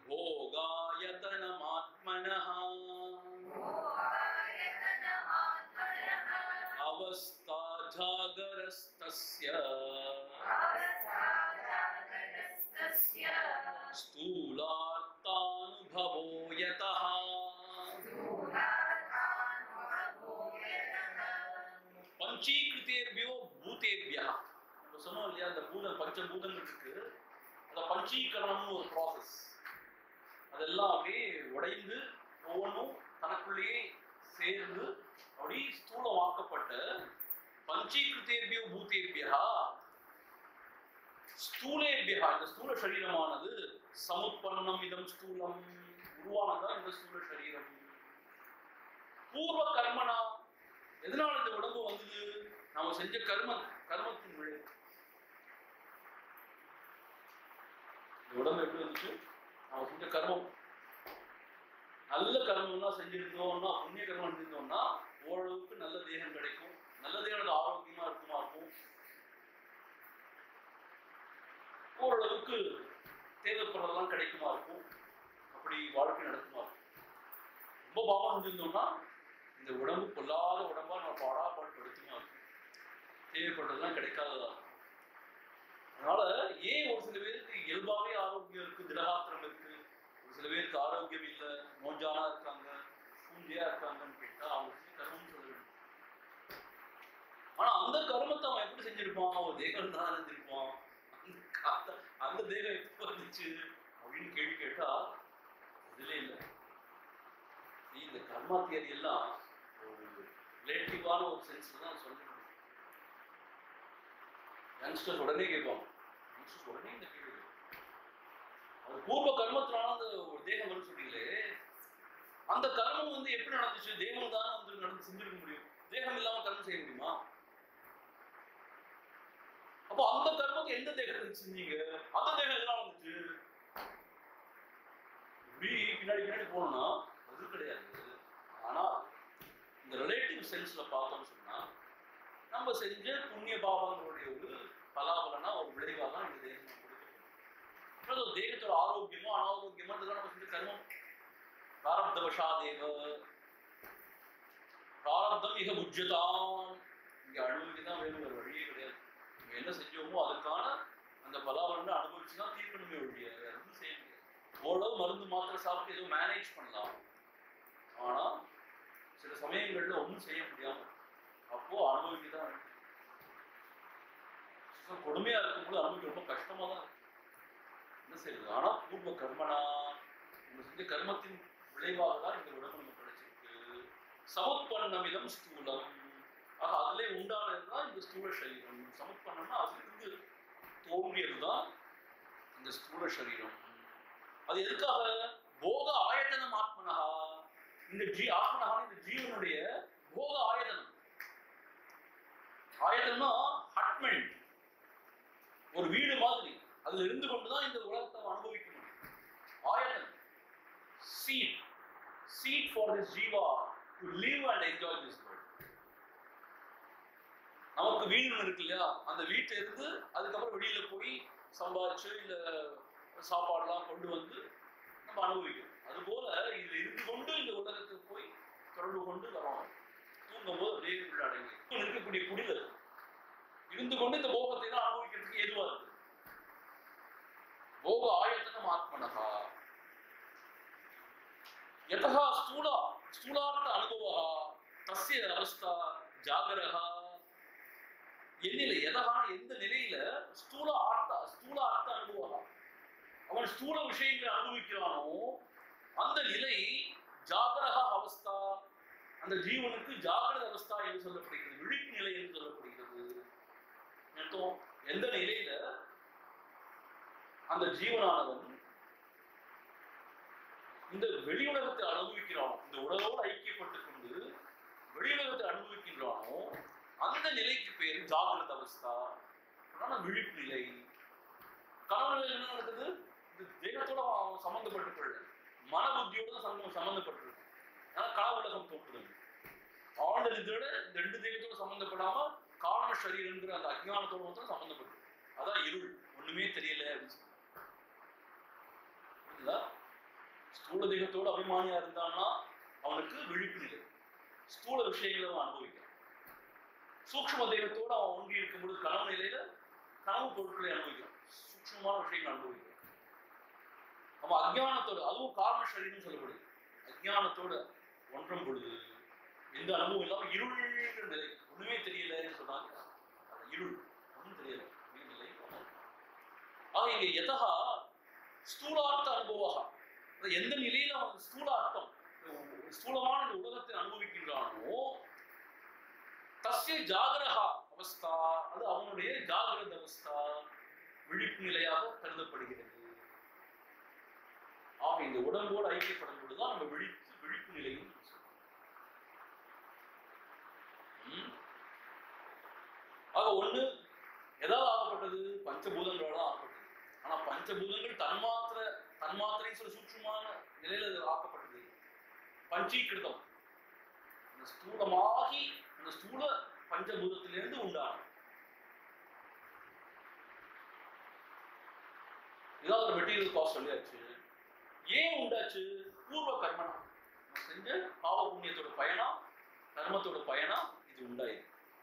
भोगायतनमात्मनः भोगायतनमात्मनः अवस्था जागरस्तस्य अवसादागरस्तस्य स्थूलार्थानुभवो यतः स्थूलार्थानुभवो यतः பஞ்சீகிருத்தேபியோ பூதேபியா நம்ம சொன்னோம் இல்லையா அந்த பூதம் பஞ்சபூதங்கள் இருக்கு அந்த பஞ்சீகரணம்னு ஒரு ப்ராசஸ் அதெல்லாம் அப்படியே உடைந்து ஒவ்வொன்றும் தனக்குள்ளேயே சேர்ந்து அப்படி ஸ்தூலமாக்கப்பட்ட பஞ்சீகிருத்தேபியோ பூதேபியா ஸ்தூலேபியா இந்த ஸ்தூல சரீரமானது சமுத்பன்னம் இதம் ஸ்தூலம் உருவானதான் இந்த ஸ்தூல சரீரம் பூர்வ கர்மனா எதனால இந்த உடம்பு வந்தது நாம செஞ்ச கர்மம் கர்மத்தின் விளைவு இந்த உடம்பு எப்படி வந்துச்சு நாம செஞ்ச கர்மம் நல்ல கர்மம்லாம் செஞ்சிருந்தோம்னா புண்ணிய கர்மம் செஞ்சிருந்தோம்னா ஓரளவுக்கு நல்ல தேகம் கிடைக்கும் நல்ல தேகம் ஆரோக்கியமா இருக்குமா இருக்கும் ஓரளவுக்கு தேவைப்படுறதெல்லாம் கிடைக்குமா இருக்கும் அப்படி வாழ்க்கை நடக்குமா இருக்கும் ரொம்ப பாவம் செஞ்சிருந்தோம்னா இந்த உடம்பு பொல்லாத உடம்பா நம்ம பாடா பாட்டு படுத்துமா இருக்கும் தேவைப்படுறதெல்லாம் கிடைக்காததா இருக்கும். அதனால ஏன் ஒரு சில பேருக்கு இயல்பாவே ஆரோக்கியம் இருக்கு திடகாத்திரம் இருக்கு ஒரு சில பேருக்கு ஆரோக்கியம் இல்லை நோஞ்சானா இருக்காங்க பூஞ்சியா இருக்காங்கன்னு கேட்டா அவங்களுக்கு கர்மம் சொல்ல வேண்டும் ஆனா அந்த கர்மத்தை அவன் எப்படி செஞ்சிருப்பான் அவன் தேகம் தான் செஞ்சிருப்பான் அந்த கா- அந்த தேகம் எப்போ வந்துச்சு அப்படின்னு கேள்வி கேட்டா இதுல இல்லை நீ இந்த கர்மா தியரி எல்லாம் ஒரு ரிலேட்டிவான ஒரு சென்ஸ்ல தான் சொல்ல முடியும் யங்ஸ்டர்ஸ் உடனே கேட்பாங்க யங்ஸ்டர்ஸ் உடனே இந்த கேள்வி கேட்பாங்க. அது பூர்வ கர்மத்தினால அந்த ஒரு தேகம் வரும்னு சொன்னீங்களே அந்த கர்மம் வந்து எப்படி நடந்துச்சு தேகம் தான் வந்து நடந்து செஞ்சிருக்க முடியும் தேகம் இல்லாம கர்மம் செய்ய முடியுமா அப்போ அந்த கர்மத்தை எந்த தேகத்துக்கு செஞ்சீங்க அந்த தேகம் எதனால வந்துச்சு இப்படி பின்னாடி பின்னாடி போனோம்னா அது கிடையாது ஆனா இந்த ரிலேட்டிவ் சென்ஸ்ல பார்த்தோம்னு சொன்னா நம்ம செஞ்ச புண்ணிய பாவங்களுடைய ஒரு பலாபலனா ஒரு விளைவாக தான் இந்த தேகம் கொடுக்கப்படும் அது தேகத்தோட ஆரோக்கியமோ அனாரோக்கியமோ இதெல்லாம் நம்ம செஞ்ச கர்மம் பிராரப்தவசா தேவ பிராரப்தம் மிக உஜ்ஜதாம் இங்க அனுபவிக்க தான் வேணும் வேற வழியே கிடையாது நம்ம என்ன செஞ்சோமோ அதுக்கான அந்த பலாபலனை அனுபவிச்சு தான் தீர்க்கணுமே ஒழிய வேற ஒன்றும் செய்ய முடியாது ஓரளவு மருந்து மாத்திரை சாப்பிட்டு ஏதோ மேனேஜ் பண்ணலாம் ஆனா சில சமயங்கள்ல ஒன்றும் செய்ய முடியாம இருக்கும். அப்போ அனுபவிக்க தான் வேணும். சுத்தம் கொடுமையா இருக்கும்போது அனுபவிக்க ரொம்ப கஷ்டமா தான் இருக்கும் என்ன செய்யுது ஆனா பூர்வ கர்மனா நம்ம செஞ்ச கர்மத்தின் விளைவாக தான் இந்த உடம்பு நமக்கு கிடைச்சிருக்கு சமுத்பன்னமிதம் ஸ்தூலம் ஆக அதிலே உண்டானதுதான் இந்த ஸ்தூல சரீரம் சமுத்பன்னம்னா அதிலிருந்து தோன்றியதுதான் இந்த ஸ்தூல சரீரம் அது எதுக்காக போக ஆயத்தனம் ஆத்மனஹா இந்த ஜீ ஆத்மனஹா இந்த ஜீவனுடைய போக ஆயத்தனம் ஆயத்தனம்னா ஹட்மெண்ட் ஒரு வீடு மாதிரி அதுல இருந்து கொண்டுதான் இந்த உலகத்தை அவன் அனுபவிக்க முடியும் ஆயத்தனம் seat seat for this jiva to live and enjoy this world நமக்கு வீடு ஒண்ணு இருக்கு இல்லையா அந்த வீட்டுல இருந்து அதுக்கப்புறம் வெளியில போய் சம்பாதிச்சு இல்ல சாப்பாடுலாம் கொண்டு வந்து நம்ம அனுபவிக்கிறோம் அதுபோல இதுல இருந்து கொண்டு இந்த உலகத்துக்கு போய் தொடர்பு கொண்டு வரோம் தூங்கும் போது அப்படியே உள்ள அடங்கி இங்க இருக்கக்கூடிய குடிகள் இருந்து கொண்டு இந்த போகத்தை தான் அனுபவிக்கிறதுக்கு ஏதுவா இருக்கு போக ஆயத்தனம் ஆத்மனகா यतः स्थूल स्थूलार्थ अनुभवः तस्य अवस्था जागरः என்னில எதா எந்த நிலையில ஸ்தூல ஆர்த்த ஸ்தூல அர்த்த அனுபவம் அவன் ஸ்தூல விஷயங்களை அனுபவிக்கிறானோ அந்த நிலை ஜாகரக அவஸ்தா அந்த ஜீவனுக்கு ஜாகிரத அவஸ்தா என்று சொல்லப்படுகிறது விழிப்பு நிலை என்று சொல்லப்படுகிறது அர்த்தம் எந்த நிலையில அந்த ஜீவனானவன் இந்த வெளி உலகத்தை அனுபவிக்கிறானோ இந்த உலகோடு ஐக்கியப்பட்டுக் கொண்டு வெளி உலகத்தை அனுபவிக்கின்றானோ அந்த நிலைக்கு பேரு ஜாகிரத அவஸ்தா அதான விழிப்பு நிலை கனவு நிலையில என்ன நடக்குது இந்த தேகத்தோட அவன் சம்பந்தப்பட்டு கொள்ள மன புத்தியோட தான் சம்பந்தம் சம்பந்தப்பட்டிருக்கு ஆனா கனவு உலகம் தோற்றுது ஆழ்ந்த நிதியோட இந்த ரெண்டு தேகத்தோட சம்பந்தப்படாம காரண சரீரங்கிற அந்த அஜ்ஞானத்தோட மட்டும் சம்பந்தப்பட்டு அதான் இருள் ஒண்ணுமே தெரியல அப்படின்னு சொல்லி புரியுதா ஸ்தூல தேகத்தோட அபிமானியா இருந்தான்னா அவனுக்கு விழிப்பு நிலை ஸ்தூல விஷயங்களை அவன் அனுபவிக்கிறான் சூக்ஷ்ம தேகத்தோட அவன் ஒன்றி இருக்கும்போது கனவு நிலையில கனவு பொருட்களை அனுபவிக்கிறான் சூக்ஷ்மமான விஷயங்களை அனுபவிக்கிறான் அவன் அஜ்ஞானத்தோட அதுவும் காரண சரீரம் சொல்லப்படுது அஜ்ஞானத்தோட ஒன்றும் பொழுது எந்த அனுபவம் இல்லாம இருள்ங்கிற நிலை ஒண்ணுமே தெரியலன்னு சொன்னாங்க அது இருள் ஒண்ணும் தெரியல அப்படிங்கிற நிலை ஆக இங்க எதா ஸ்தூலார்த்த அனுபவா அது எந்த நிலையில அவன் ஸ்தூல அர்த்தம் ஸ்தூலமான இந்த உலகத்தை அனுபவிக்கின்றானோ தஸ்ய ஜாகரஹா அவஸ்தா அது அவனுடைய ஜாகிரத அவஸ்தா விழிப்பு நிலையாக கருதப்படுகிறது ஆக இந்த உடம்போடு ஐக்கியப்படும் பொழுதுதான் நம்ம விழிப்பு விழிப்பு நிலையும் சொல்றோம். ம்? ஆக ஒண்ணு எதாவது ஆகப்பட்டது பஞ்சபூதங்களால ஆகப்பட்டது ஆனா பஞ்சபூதங்கள் தன்மாத்திர தன்மாத்திரை சொல்ல சூட்சுமான நிலையில அது ஆக்கப்பட்டது பஞ்சீகிருதம் அந்த ஸ்தூலமாகி அந்த ஸ்தூல பஞ்சபூதத்திலிருந்து உண்டான இதான் ஒரு மெட்டீரியல் காஸ்ட் சொல்லியாச்சு ஏன் உண்டாச்சு பூர்வ கர்மனா நம்ம செஞ்ச பாவ புண்ணியத்தோட பயனா கர்மத்தோட பயனா இது உண்டாயிருக்கு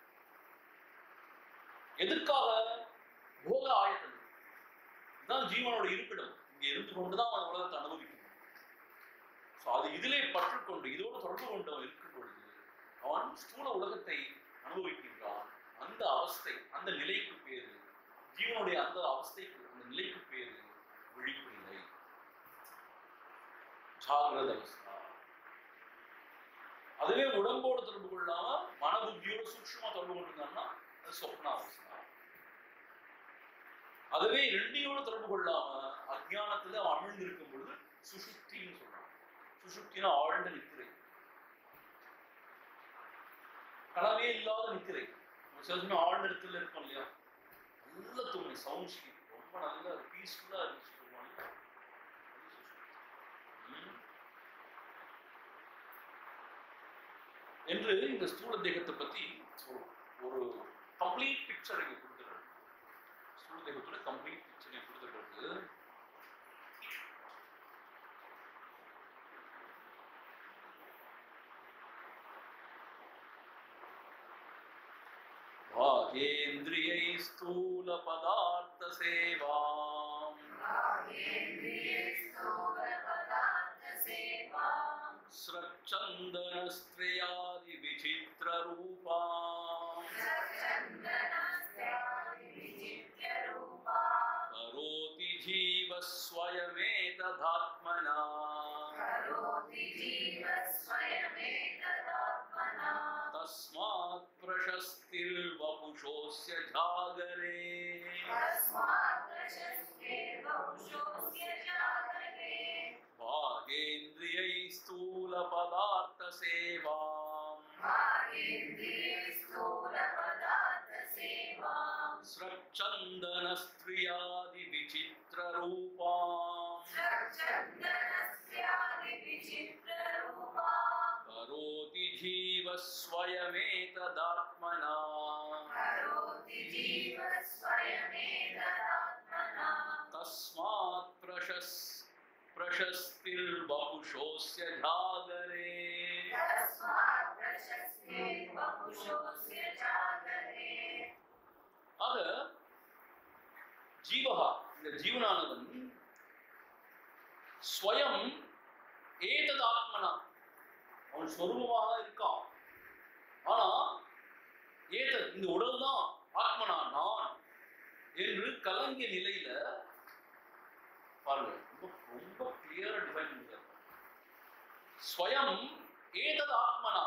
எதற்காக போக ஆயத்தம் இதுதான் ஜீவனோட இருப்பிடம் இங்க இருந்து கொண்டுதான் அவன் உலகத்தை அனுபவிக்கணும் ஸோ அது இதிலே பற்றுக்கொண்டு இதோடு தொடர்பு கொண்டவன் இருக்கும் பொழுது அவன் ஸ்தூல உலகத்தை அனுபவிக்கின்றான் அந்த அவஸ்தை அந்த நிலைக்கு பேரு ஜீவனுடைய அந்த அவஸ்தைக்கு அந்த நிலைக்கு பேரு விழிப்பு நிலை ஜாகிரத அவஸ்தா அதுவே உடம்போடு தொடர்பு கொள்ளாம மனபுத்தியோட சூக்ஷ்மமா தொடர்பு கொண்டிருந்தான்னா அது சொப்ன அவஸ்தா அதுவே ரெண்டையோட தொடர்பு கொள்ளாம அஜ்ஞானத்துல அவன் அமிழ்ந்திருக்கும் பொழுது சுஷுப்தின்னு சொல்றான் சுஷுப்தினா ஆழ்ந்த நித்திரை கனவே இல்லாத நித்திரை நம்ம சில சமயம் ஆழ்ந்த இடத்துல இருப்போம் இல்லையா நல்ல தூங்கி சவுண்ட் ஸ்லீப் ரொம்ப நல்ல பீஸ்ஃபுல்லா இருந்துச்சு சொல்லுவாங்க ம். என்று இந்த ஸ்தூல தேகத்தை பத்தி ஒரு- ஒரு கம்ப்ளீட் பிக்சர் இங்க கொடுத்துருக்காரு ஸ்தூல தேகத்தோட கம்ப்ளீட் பிக்சர் இங்க கொடுத்த பிறகு भागेन्द्रियै स्थूलपदार्थसेवाम् स्रच्चन्दनस्त्रियादिविचित्ररूपाम् करोति जीवः स्वयमेतदात्मना तस्मात् प्रशस्तिर्वपुषोऽस्य जागरे भागेन्द्रियै स्थूलपदार्थसेवाम् स्रच्चन्दनस्त्रियादिविचित्ररूपाम् करोति जीवः स्वयमेतदात्मना तस्मात् प्रशस् प्रशस्तिर्बहुशोऽस्य जागरे ஆக ஜீவகா இந்த ஜீவனானவன் ஸ்வயம் ஏதத் ஆத்மனா அவன் ஸ்வரூபமாக இருக்கான் ஆனா ஏதத் இந்த உடல் தான் ஆத்மனா நான் என்று கலங்கிய நிலையில பாருங்க ரொம்ப ரொம்ப கிளியரா டிஃபைன் பண்ணிருக்காரு ஸ்வயம் ஏதத் ஆத்மனா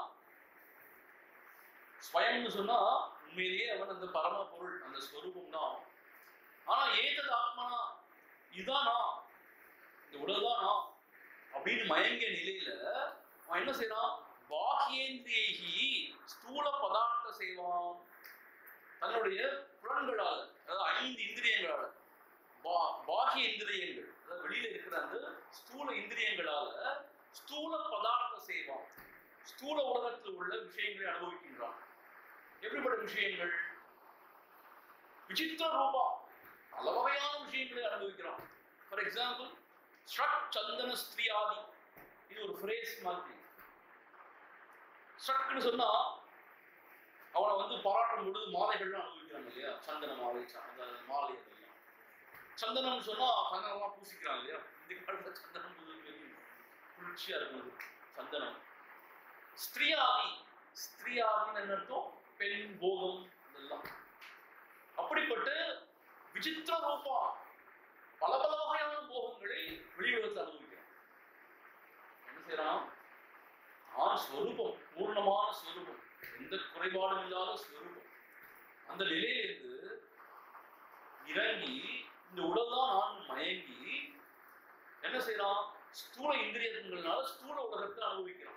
ஸ்வயம்னு சொன்னா உண்மையிலேயே அவன் அந்த பரம பொருள் அந்த ஸ்வரூபம் தான் ஆனா ஏதது ஆத்மனா இதானா இந்த உடல் தானா அப்படின்னு மயங்கிய நிலையில அவன் என்ன செய்யறான் பாஹ்யேந்திரியி ஸ்தூல பதார்த்த செய்வான் தன்னுடைய புலன்களால அதாவது ஐந்து இந்திரியங்களால பா- பாஹ்ய இந்திரியங்கள் அதாவது வெளியில இருக்கிற அந்த ஸ்தூல இந்திரியங்களால ஸ்தூல பதார்த்த செய்வான் ஸ்தூல உலகத்தில் உள்ள விஷயங்களை அனுபவிக்கின்றான் எப்படிப்பட்ட விஷயங்கள் விசித்திர ரூபா பல வகையான விஷயங்களை அனுபவிக்கிறான் ஃபார் எக்ஸாம்பிள் ஸ்ரக் சந்தன ஸ்திரியாதி இது ஒரு ஃப்ரேஸ் மாதிரி ஸ்ரக்னு சொன்னா அவனை வந்து பாராட்டும் பொழுது மாலைகள்லாம் அனுபவிக்கிறாங்க இல்லையா சந்தன மாலை ச- அந்த மாலை அதெல்லாம் சந்தனம் சொன்னா சந்தனம்லாம் பூசிக்கிறாங்க இல்லையா இந்த காலத்துல சந்தனம் புது- பெரிய குளிர்ச்சியா இருக்கும் அது. சந்தனம் ஸ்திரியாதி ஸ்திரியாதின்னு என்ன அர்த்தம் பெண் போகம் இதெல்லாம் அப்படிப்பட்ட விசித்திர ரூபா பல பல வகையான போகங்களை வெளியுலகத்தில் அனுபவிக்கிறான் என்ன செய்யறான் நான் ஸ்வரூபம் பூர்ணமான ஸ்வரூபம் எந்த குறைபாடும் இல்லாத ஸ்வரூபம் அந்த நிலையிலிருந்து இறங்கி இந்த உடல் தான் நான் மயங்கி என்ன செய்யறான் ஸ்தூல இந்திரியங்கள்னால ஸ்தூல உலகத்தை அனுபவிக்கிறான்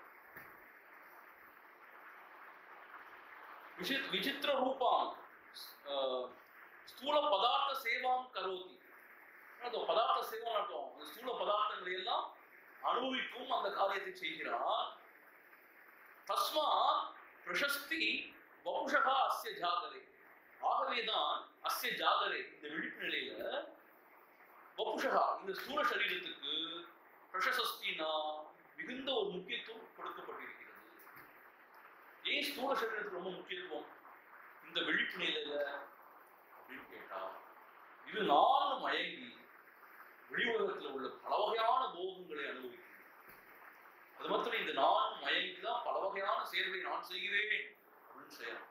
विचित्र विचित्र रूपां ಸ್ಥೂಲ ಪದಾರ್ಥ ಸೇವಾಂ ಕರೋತಿ ಅದು ಪದಾರ್ಥ ಸೇವಾ ಮಾಡ್ತಾವ ಸ್ಥೂಲ ಪದಾರ್ಥಗಳೆಲ್ಲ அனுபவிக்கும் அந்த காரியத்தை செய்கிறான் தஸ்மா பிரசஸ்தி வம்சகா அஸ்ய ஜாகரே ஆகவேதான் அஸ்ய ஜாகரே இந்த விழிப்பு நிலையில வபுஷகா இந்த ஸ்தூல சரீரத்துக்கு பிரசஸ்தினா மிகுந்த ஒரு முக்கியத்துவம் கொடுக்கப்பட்டிருக்கிறது ஏன் ஸ்தூல சரீரத்துக்கு ரொம்ப முக்கியத்துவம் இந்த விழிப்பு நிலையில அப்படின்னு கேட்டா இது நான் மயங்கி வெளி உலகத்துல உள்ள பல வகையான போகங்களை அனுபவிக்கிறேன் அது மாத்திரம் இந்த நான் மயங்கி தான் பல வகையான செயல்களை நான் செய்கிறேன் அப்படின்னு செய்யலாம்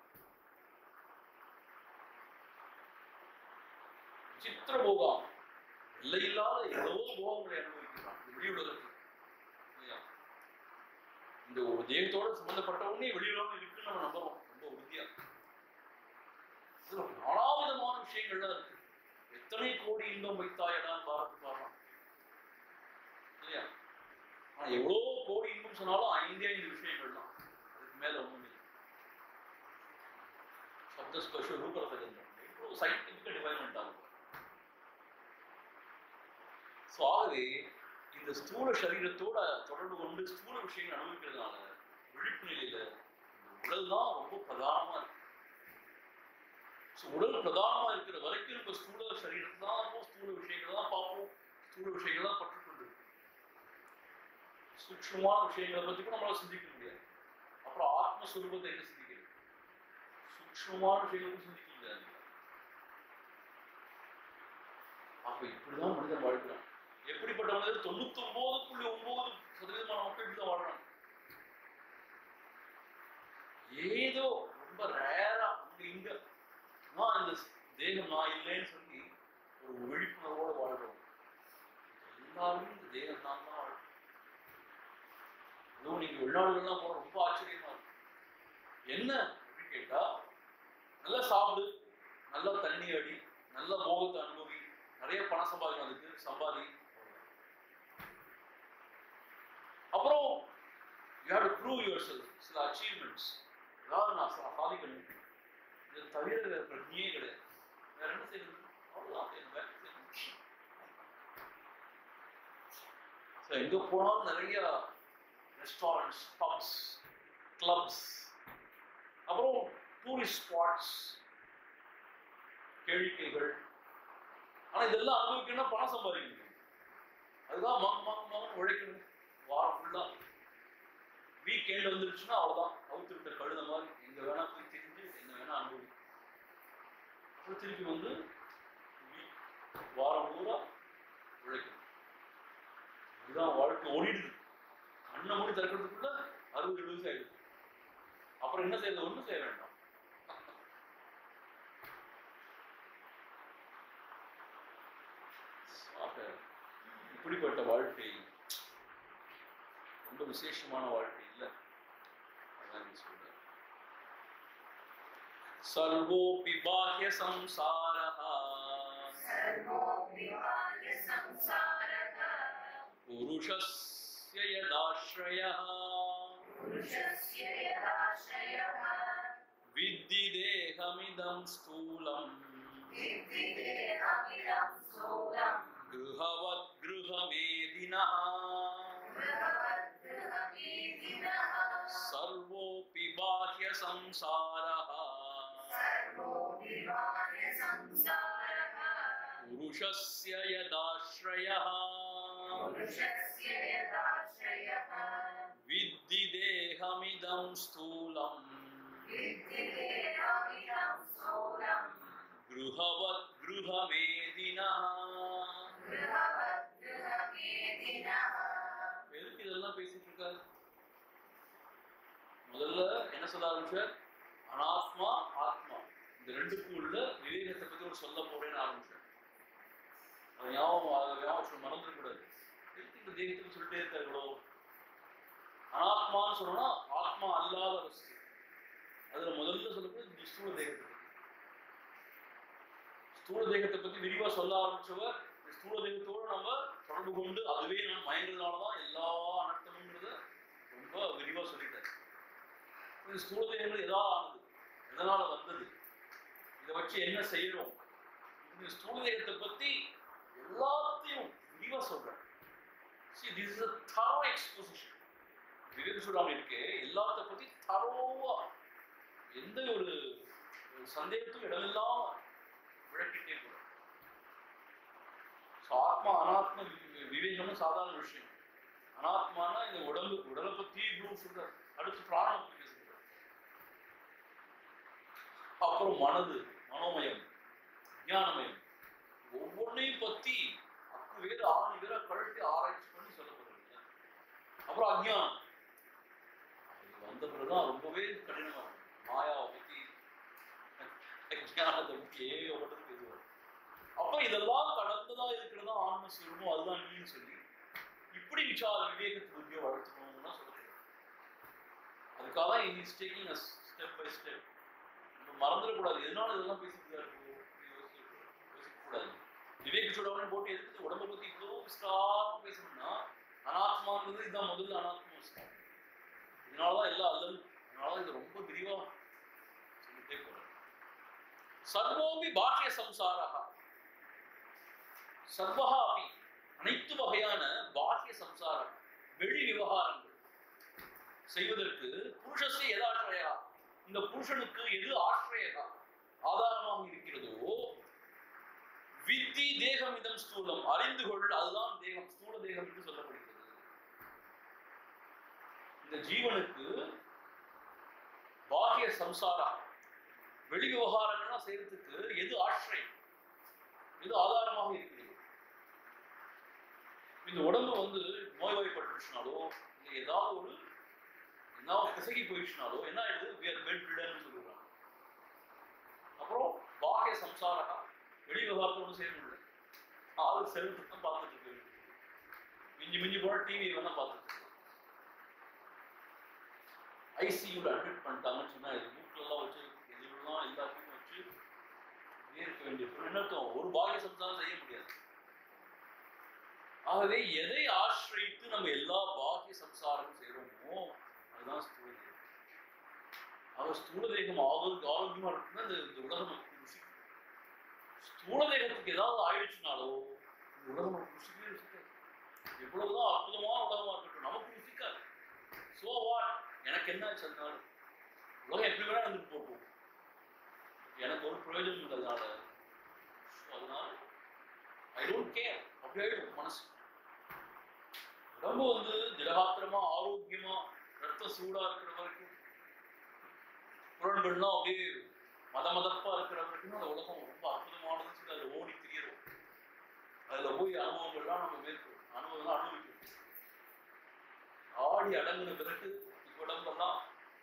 விசித்திர போகம் எல்லையில்லாத எவ்வளவோ போகங்களை அனுபவிக்கிறான் இந்த வெளி உலகத்தில் இல்லையா? இந்த ஒரு தேகத்தோட சம்பந்தப்பட்டவனே வெளி உலகம் இருக்குன்னு நம்ம நம்புறோம் ரொம்ப உறுதியா இதுல நாலாவிதமான விஷயங்கள்லாம் இருக்கு எத்தனை கோடி இன்பம் வைத்தாயடான்னு பாரதி பாடுறான் இல்லையா ஆனா எவ்வளோ கோடி இன்பம் சொன்னாலும் ஐந்தே ஐந்து விஷயங்கள் தான் அதுக்கு மேல ஒண்ணும் இல்லை சப்த ஸ்பர்ஷ ரூபரசகந்தம் இவ்வளவு சயின்டிபிக் டிவைன்மெண்ட் ஆகும் ஸோ ஆகவே இந்த ஸ்தூல சரீரத்தோட தொடர்பு கொண்டு ஸ்தூல விஷயங்கள் அனுபவிக்கிறதுனால விழிப்பு நிலையில இந்த உடல் தான் ரொம்ப பிரதானமா இருக்கு ஸோ உடல் பிரதானமா இருக்கிற வரைக்கும் நம்ம ஸ்தூல சரீரத்தை தான் இருப்போம் ஸ்தூல விஷயங்கள் தான் பார்ப்போம் ஸ்தூல விஷயங்கள் தான் பற்றுக்கொண்டு சூக்ஷ்மமான விஷயங்களை பத்தி கூட நம்மளால சிந்திக்க முடியாது அப்புறம் ஆத்மஸ்வரூபத்தை என்ன சிந்திக்கிறது சூக்ஷ்மமான விஷயங்களும் சிந்திக்க முடியாது அப்ப இப்படிதான் மனிதன் வாழ்க்கிறான் எப்படிப்பட்ட மனிதர் தொண்ணூத்தி ஒன்பது புள்ளி ஒன்பது சதவீதமான மக்கள் இப்படிதான் வாழ்றாங்க ஏதோ ரொம்ப ரேரா அங்க இங்க நான் இந்த தேகம் நான் இல்லைன்னு சொல்லி ஒரு விழிப்புணர்வோட வாழ்றோம் எல்லாருமே இந்த தேகம் தான் தான் வாழ்றோம் அதுவும் நீங்க வெளிநாடுகள்லாம் போற ரொம்ப ஆச்சரியமா இருக்கும் என்ன அப்படின்னு கேட்டா நல்லா சாப்பிடு நல்லா தண்ணி அடி நல்ல போகத்தை அனுபவி நிறைய பணம் சம்பாதிக்கும் அதுக்கு சம்பாதி அப்புறம் you have to prove your செல்ஃப் சில அச்சீவ்மெண்ட்ஸ் ஏதாவது நான் சா- சாதிக்கணும் இது தவிர வேற பிரச்சனையே கிடையாது வேற என்ன செய்யுது அவ்வளவுதான் செய்யணும், வேற என்ன செய்யணும்? So, எங்க போனாலும் நிறைய ரெஸ்டாரண்ட்ஸ் பப்ஸ் கிளப்ஸ் அப்புறம் டூரிஸ்ட் ஸ்பாட்ஸ் கேளிக்கைகள் ஆனா இதெல்லாம் அனுபவிக்கணும்னா பணம் சம்பாதிக்கணும் அதுதான் மங்க மங்க மகன் உழைக்கணும் வாரம் ஃபுல்லா வீக்கெண்ட் வந்துருச்சுன்னா அவ்வளவுதான் அவுத்து விட்ட கழுத மாதிரி எங்க வேணா போய் தெரிஞ்சு என்ன வேணா அனுபவி அப்புறம் திருப்பி வந்து week, வாரம் பூரா உழைக்கணும் இதுதான் வாழ்க்கை ஓடிடுது கண்ணை மூடி திறக்கிறதுக்குள்ள அறுபது எழுபது ஆயிடுது அப்புறம் என்ன செய்யறது ஒண்ணும் செய்ய வேண்டாம் ஆக, இப்படிப்பட்ட வாழ்க்கை ரொம்ப விசேஷமான வாழ்க்கை இல்லை அதான் இங்க சொல்றாரு. सर्वोऽपि बाह्यसंसारः सर्वोऽपि बाह्यसंसारः पुरुषस्य यदाश्रयः पुरुषस्य यदाश्रयः विद्धि देहमिदं स्थूलम् विद्धि देहमिदं स्थूलम् गृहवत् गृहमेदिनः बृहद्गृहमेदिनः सर्वोऽपि बाह्यसंसारः सर्वोऽपि बाह्यसंसारः पुरुषस्य यदाश्रयः पुरुषस्य यदाश्रयः विद्धि देहमिदं स्थूलम् विद्धि देहमिदं स्थूलम् गृहवत् गृहमेदिनः बृहद्गृहमेदिनः எதுக்கு இதெல்லாம் பேசிட்டு இருக்காரு முதல்ல என்ன சொல்ல ஆரம்பிச்சார் அனாத்மா ஆத்மா இந்த ரெண்டுக்கும் உள்ள விவேகத்தை பத்தி ஒரு சொல்ல போறேன்னு ஆரம்பிச்சார் அது ஞாபகம் அதை ஞாபகம் மறந்துடக்கூடாது எதுக்கு இந்த தெய்வத்துக்கு சொல்லிட்டே இருக்காரு இவ்வளோ அனாத்மான்னு சொன்னா ஆத்மா அல்லாத வஸ்து அதுல முதல்ல சொல்லப்படுது இந்த ஸ்தூல தேகத்தை பத்தி. ஸ்தூல தேகத்தை பத்தி விரிவா சொல்ல ஆரம்பிச்சவர் இந்த ஸ்தூல தேகத்தோட நம்ம தொடர்பு கொண்டு அதுவே நான் மயங்குறதுனாலதான் எல்லா அனர்த்தமுங்கிறத ரொம்ப விரிவா சொல்லிட்டார் இந்த ஸ்தூல தேகங்கள் எதா ஆனது எதனால வந்தது இதை வச்சு என்ன செய்யறோம் இந்த ஸ்தூல தேகத்தை பத்தி எல்லாத்தையும் விரிவா சொல்றேன் See, this is a thorough exposition. விவேக சூடாமணி இருக்கே எல்லாத்த பத்தி தரோவா எந்த ஒரு ஒரு சந்தேகத்தும் இடமில்லாம விளக்கிட்டே போறோம் So, ஆத்மா அனாத்ம வி- விவேகமும் சாதாரண விஷயம் அனாத்மானா இந்த உடம்பு உடலை பத்தி இவ்வளவு சொல்றார் அடுத்து பிராணம் பத்தி சொல்றார் அப்புறம் மனது மனோமயம் ஞானமயம் ஒவ்வொன்றையும் பத்தி அக்கு வேறு ஆணி வேற கழட்டி ஆராய்ச்சி பண்ணி சொல்லப்படுறீங்க அப்புறம் அஜ்ஞானம் இது வந்த பிறகுதான் ரொம்பவே கடினமா இருக்கும். மாயாவை பத்தி அஜ்ஞானத்தை பத்தி ஏகப்பட்டது பேசுவார் அப்ப இதெல்லாம் கடந்துதா இருக்கிறதா ஆன்ம சுரூபம் அதுதான் நீன்னு சொல்லி இப்படி விசார விவேக புத்தியை வளர்த்துக்கணும்னு தான் சொல்லுறேன் அதுக்காக தான் is taking us step by step நம்ம மறந்துடக்கூடாது எதனால இதெல்லாம் பேசிட்டு இருக்கு யோசிக்கக்கூடாது விவேக சூடவன் போட்டு எதுக்கு உடம்பை பத்தி இவ்வளோ விஸ்தாரமா பேசணும்னா அனாத்மாங்கிறது இதுதான் முதல்ல அனாத்மா விஸ்தாரம் இதனாலதான் எல்லாம் அல்லல் அதனாலதான் இது ரொம்ப விரிவா சொல்லிட்டே போறேன் சர்வோபி பாஷ்ய சம்சாரா சர்வஹா அபி அனைத்து வகையான பாஹ்ய சம்சாரம் வெளி விவகாரங்கள் செய்வதற்கு புருஷஸ்ய எதாශ්‍රயா இந்த புருஷனுக்கு எது ஆශ්‍රயகா ஆதாரமாக இருக்கிறதோ வித்தி தேகம் இதம் ஸ்தூலம் அறிந்து கொள் அதுதான் தேகம் ஸ்தூல தேகம் என்று சொல்லப்படுகிறது இந்த ஜீவனுக்கு பாஹ்ய சம்சாரா வெளி விவகாரங்கள்லாம் செய்யறதுக்கு எது ஆශ්‍රயம் எது ஆதாரமாக இருக்கிறது இந்த உடம்பு வந்து நோய்வாய்ப்பட்டுச்சுனாலோ இல்லை ஏதாவது ஒரு ஏதாவது பிசகி போயிடுச்சுனாலோ என்ன ஆயிடுது வியர் பெட் ரிடன்னு சொல்லுறாங்க அப்புறம் பாக்கிய சம்சாரகா வெளி விவகாரத்தை ஒன்றும் செய்ய முடியல ஆளு செல்ஃபு தான் பார்த்துட்டு இருக்கு மிஞ்சி மிஞ்சி போன டிவி வேணா பார்த்துட்டு இருக்கு ஐசியூல அட்மிட் பண்ணிட்டாங்கன்னு சொன்னா இது மூக்கிலலாம் வச்சு எதுலாம் எல்லாத்தையும் வச்சு இருக்க வேண்டிய என்ன அர்த்தம் ஒரு பாகிய சம்சாரம் செய்ய முடியாது ஆகவே எதை ஆசிரித்து நம்ம எல்லா பாக்கிய சம்சாரமும் செய்யறோமோ அதுதான் ஸ்தூல தேகம் ஆக ஸ்தூல தேகம் ஆரோக்கிய ஆரோக்கியமா இருக்குன்னா இந்த இந்த உலகம் நமக்கு ருசிக்கும் ஸ்தூல தேகத்துக்கு ஏதாவது ஆயிடுச்சுனாலோ இந்த உலகம் நமக்கு ருசிக்கவே ருசிக்காது எவ்வளவுதான் அற்புதமான உலகமா இருக்கட்டும் நமக்கு ருசிக்காது சோ வாட் எனக்கு என்ன ஆச்சு அதனால உலகம் எப்படி வேணா இருந்துட்டு போட்டோம் எனக்கு ஒரு பிரயோஜனம் இல்லை அதனால So, அதனால ஐ டோன்ட் கேர் அப்படி ஆயிடும் மனசு உடம்பு வந்து திடகாத்திரமா ஆரோக்கியமா ரத்த சூடா இருக்கிற வரைக்கும் புலன்கள்லாம் அப்படியே மத மதப்பா இருக்கிற வரைக்கும் அந்த உலகம் ரொம்ப அற்புதமானதுன்னு சொல்லி அதுல ஓடி திரியறோம் அதுல போய் அனுபவங்கள்லாம் நம்ம மேற்கொள்ளும் அனுபவம் அனுபவிக்கிறோம் ஆடி அடங்குன பிறகு உடம்பெல்லாம்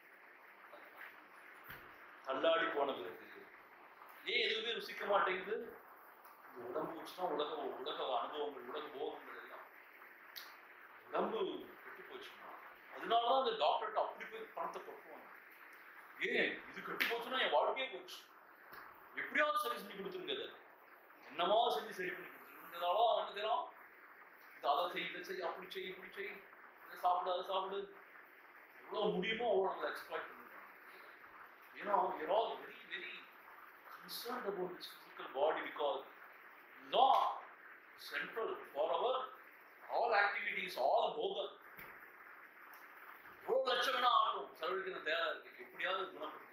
தள்ளாடி போன பிறகு ஏன் எதுவுமே ருசிக்க மாட்டேங்குது இந்த உடம்பு வச்சுதான் உலக உலக அனுபவங்கள் உலக போகங்கள் எல்லாம் உடம்பு கெட்டு போச்சுன்னா அதனாலதான் அந்த டாக்டர்கிட்ட அப்படி போய் பணத்தை கொட்டுவாங்க ஏன் இது கெட்டு போச்சுன்னா என் வாழ்க்கையே போச்சு எப்படியாவது சரி செஞ்சு கொடுத்துருங்க அதை என்னமா செஞ்சு சரி பண்ணி கொடுத்துருங்கனால அவன் என்ன செய்யறான் இது அதை செய் இதை செய் அப்படி செய் இப்படி செய் இதை சாப்பிடு அதை சாப்பிடு எவ்வளவு முடியுமோ அவ்வளோ நம்மளை எக்ஸ்பிளாய்ட் பண்ணிருக்காங்க ஏன்னா we're all very very concerned about this physical body because law central for our all activities all போகல் எவ்வளவு லட்சம் வேணா ஆகட்டும் செலவழிக்கிற தேவை இருக்கு எப்படியாவது குணப்படுத்தணும்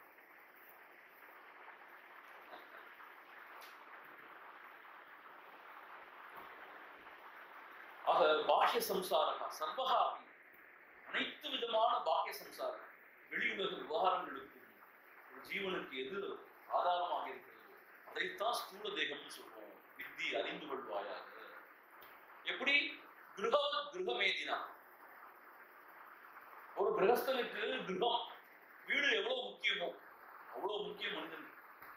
ஆக பாஹ்ய சம்சாரகா சர்வகா அபி அனைத்து விதமான பாக்கிய சம்சாரம் வெளியுலக விவகாரங்களுக்கும் ஒரு ஜீவனுக்கு எது ஆதாரமாக இருக்கிறது அதைத்தான் ஸ்தூல தேகம்னு சொல்றோம் வித்தி அறிந்து கொள்வாயாக எப்படி கிருஹ கிருஹமேதினா ஒரு கிரகஸ்தனுக்கு கிரகம் வீடு எவ்வளவு முக்கியமோ அவ்வளவு முக்கியம் மனிதன்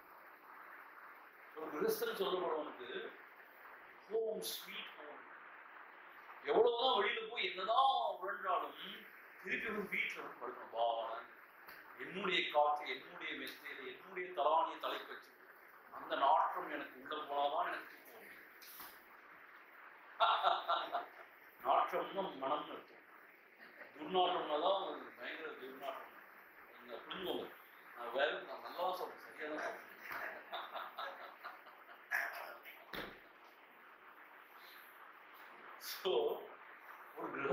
ஒரு கிரகஸ்தன் சொல்லப்படுவனுக்கு ஹோம் ஸ்வீட் ஹோம் எவ்வளவுதான் வெளியில போய் என்னதான் உழன்றாலும் திருப்பி வந்து வீட்டுல வந்து படுக்கணும் பாவன என்னுடைய காற்று என்னுடைய மெத்தையில என்னுடைய தலானிய தலைக்கு வச்சு அந்த நாற்றம் எனக்கு உள்ள போனாதான் எனக்கு தூக்கம் வரும். நாற்றம்னா மனம்னு அர்த்தம் துர்நாற்றம்னா தான் அது பயங்கர துர்நாற்றம் நீங்க புரிஞ்சுக்கோங்க நான் வேற நான் நல்லா சொல்றேன் சரியா தான் சொல்றேன் ஸோ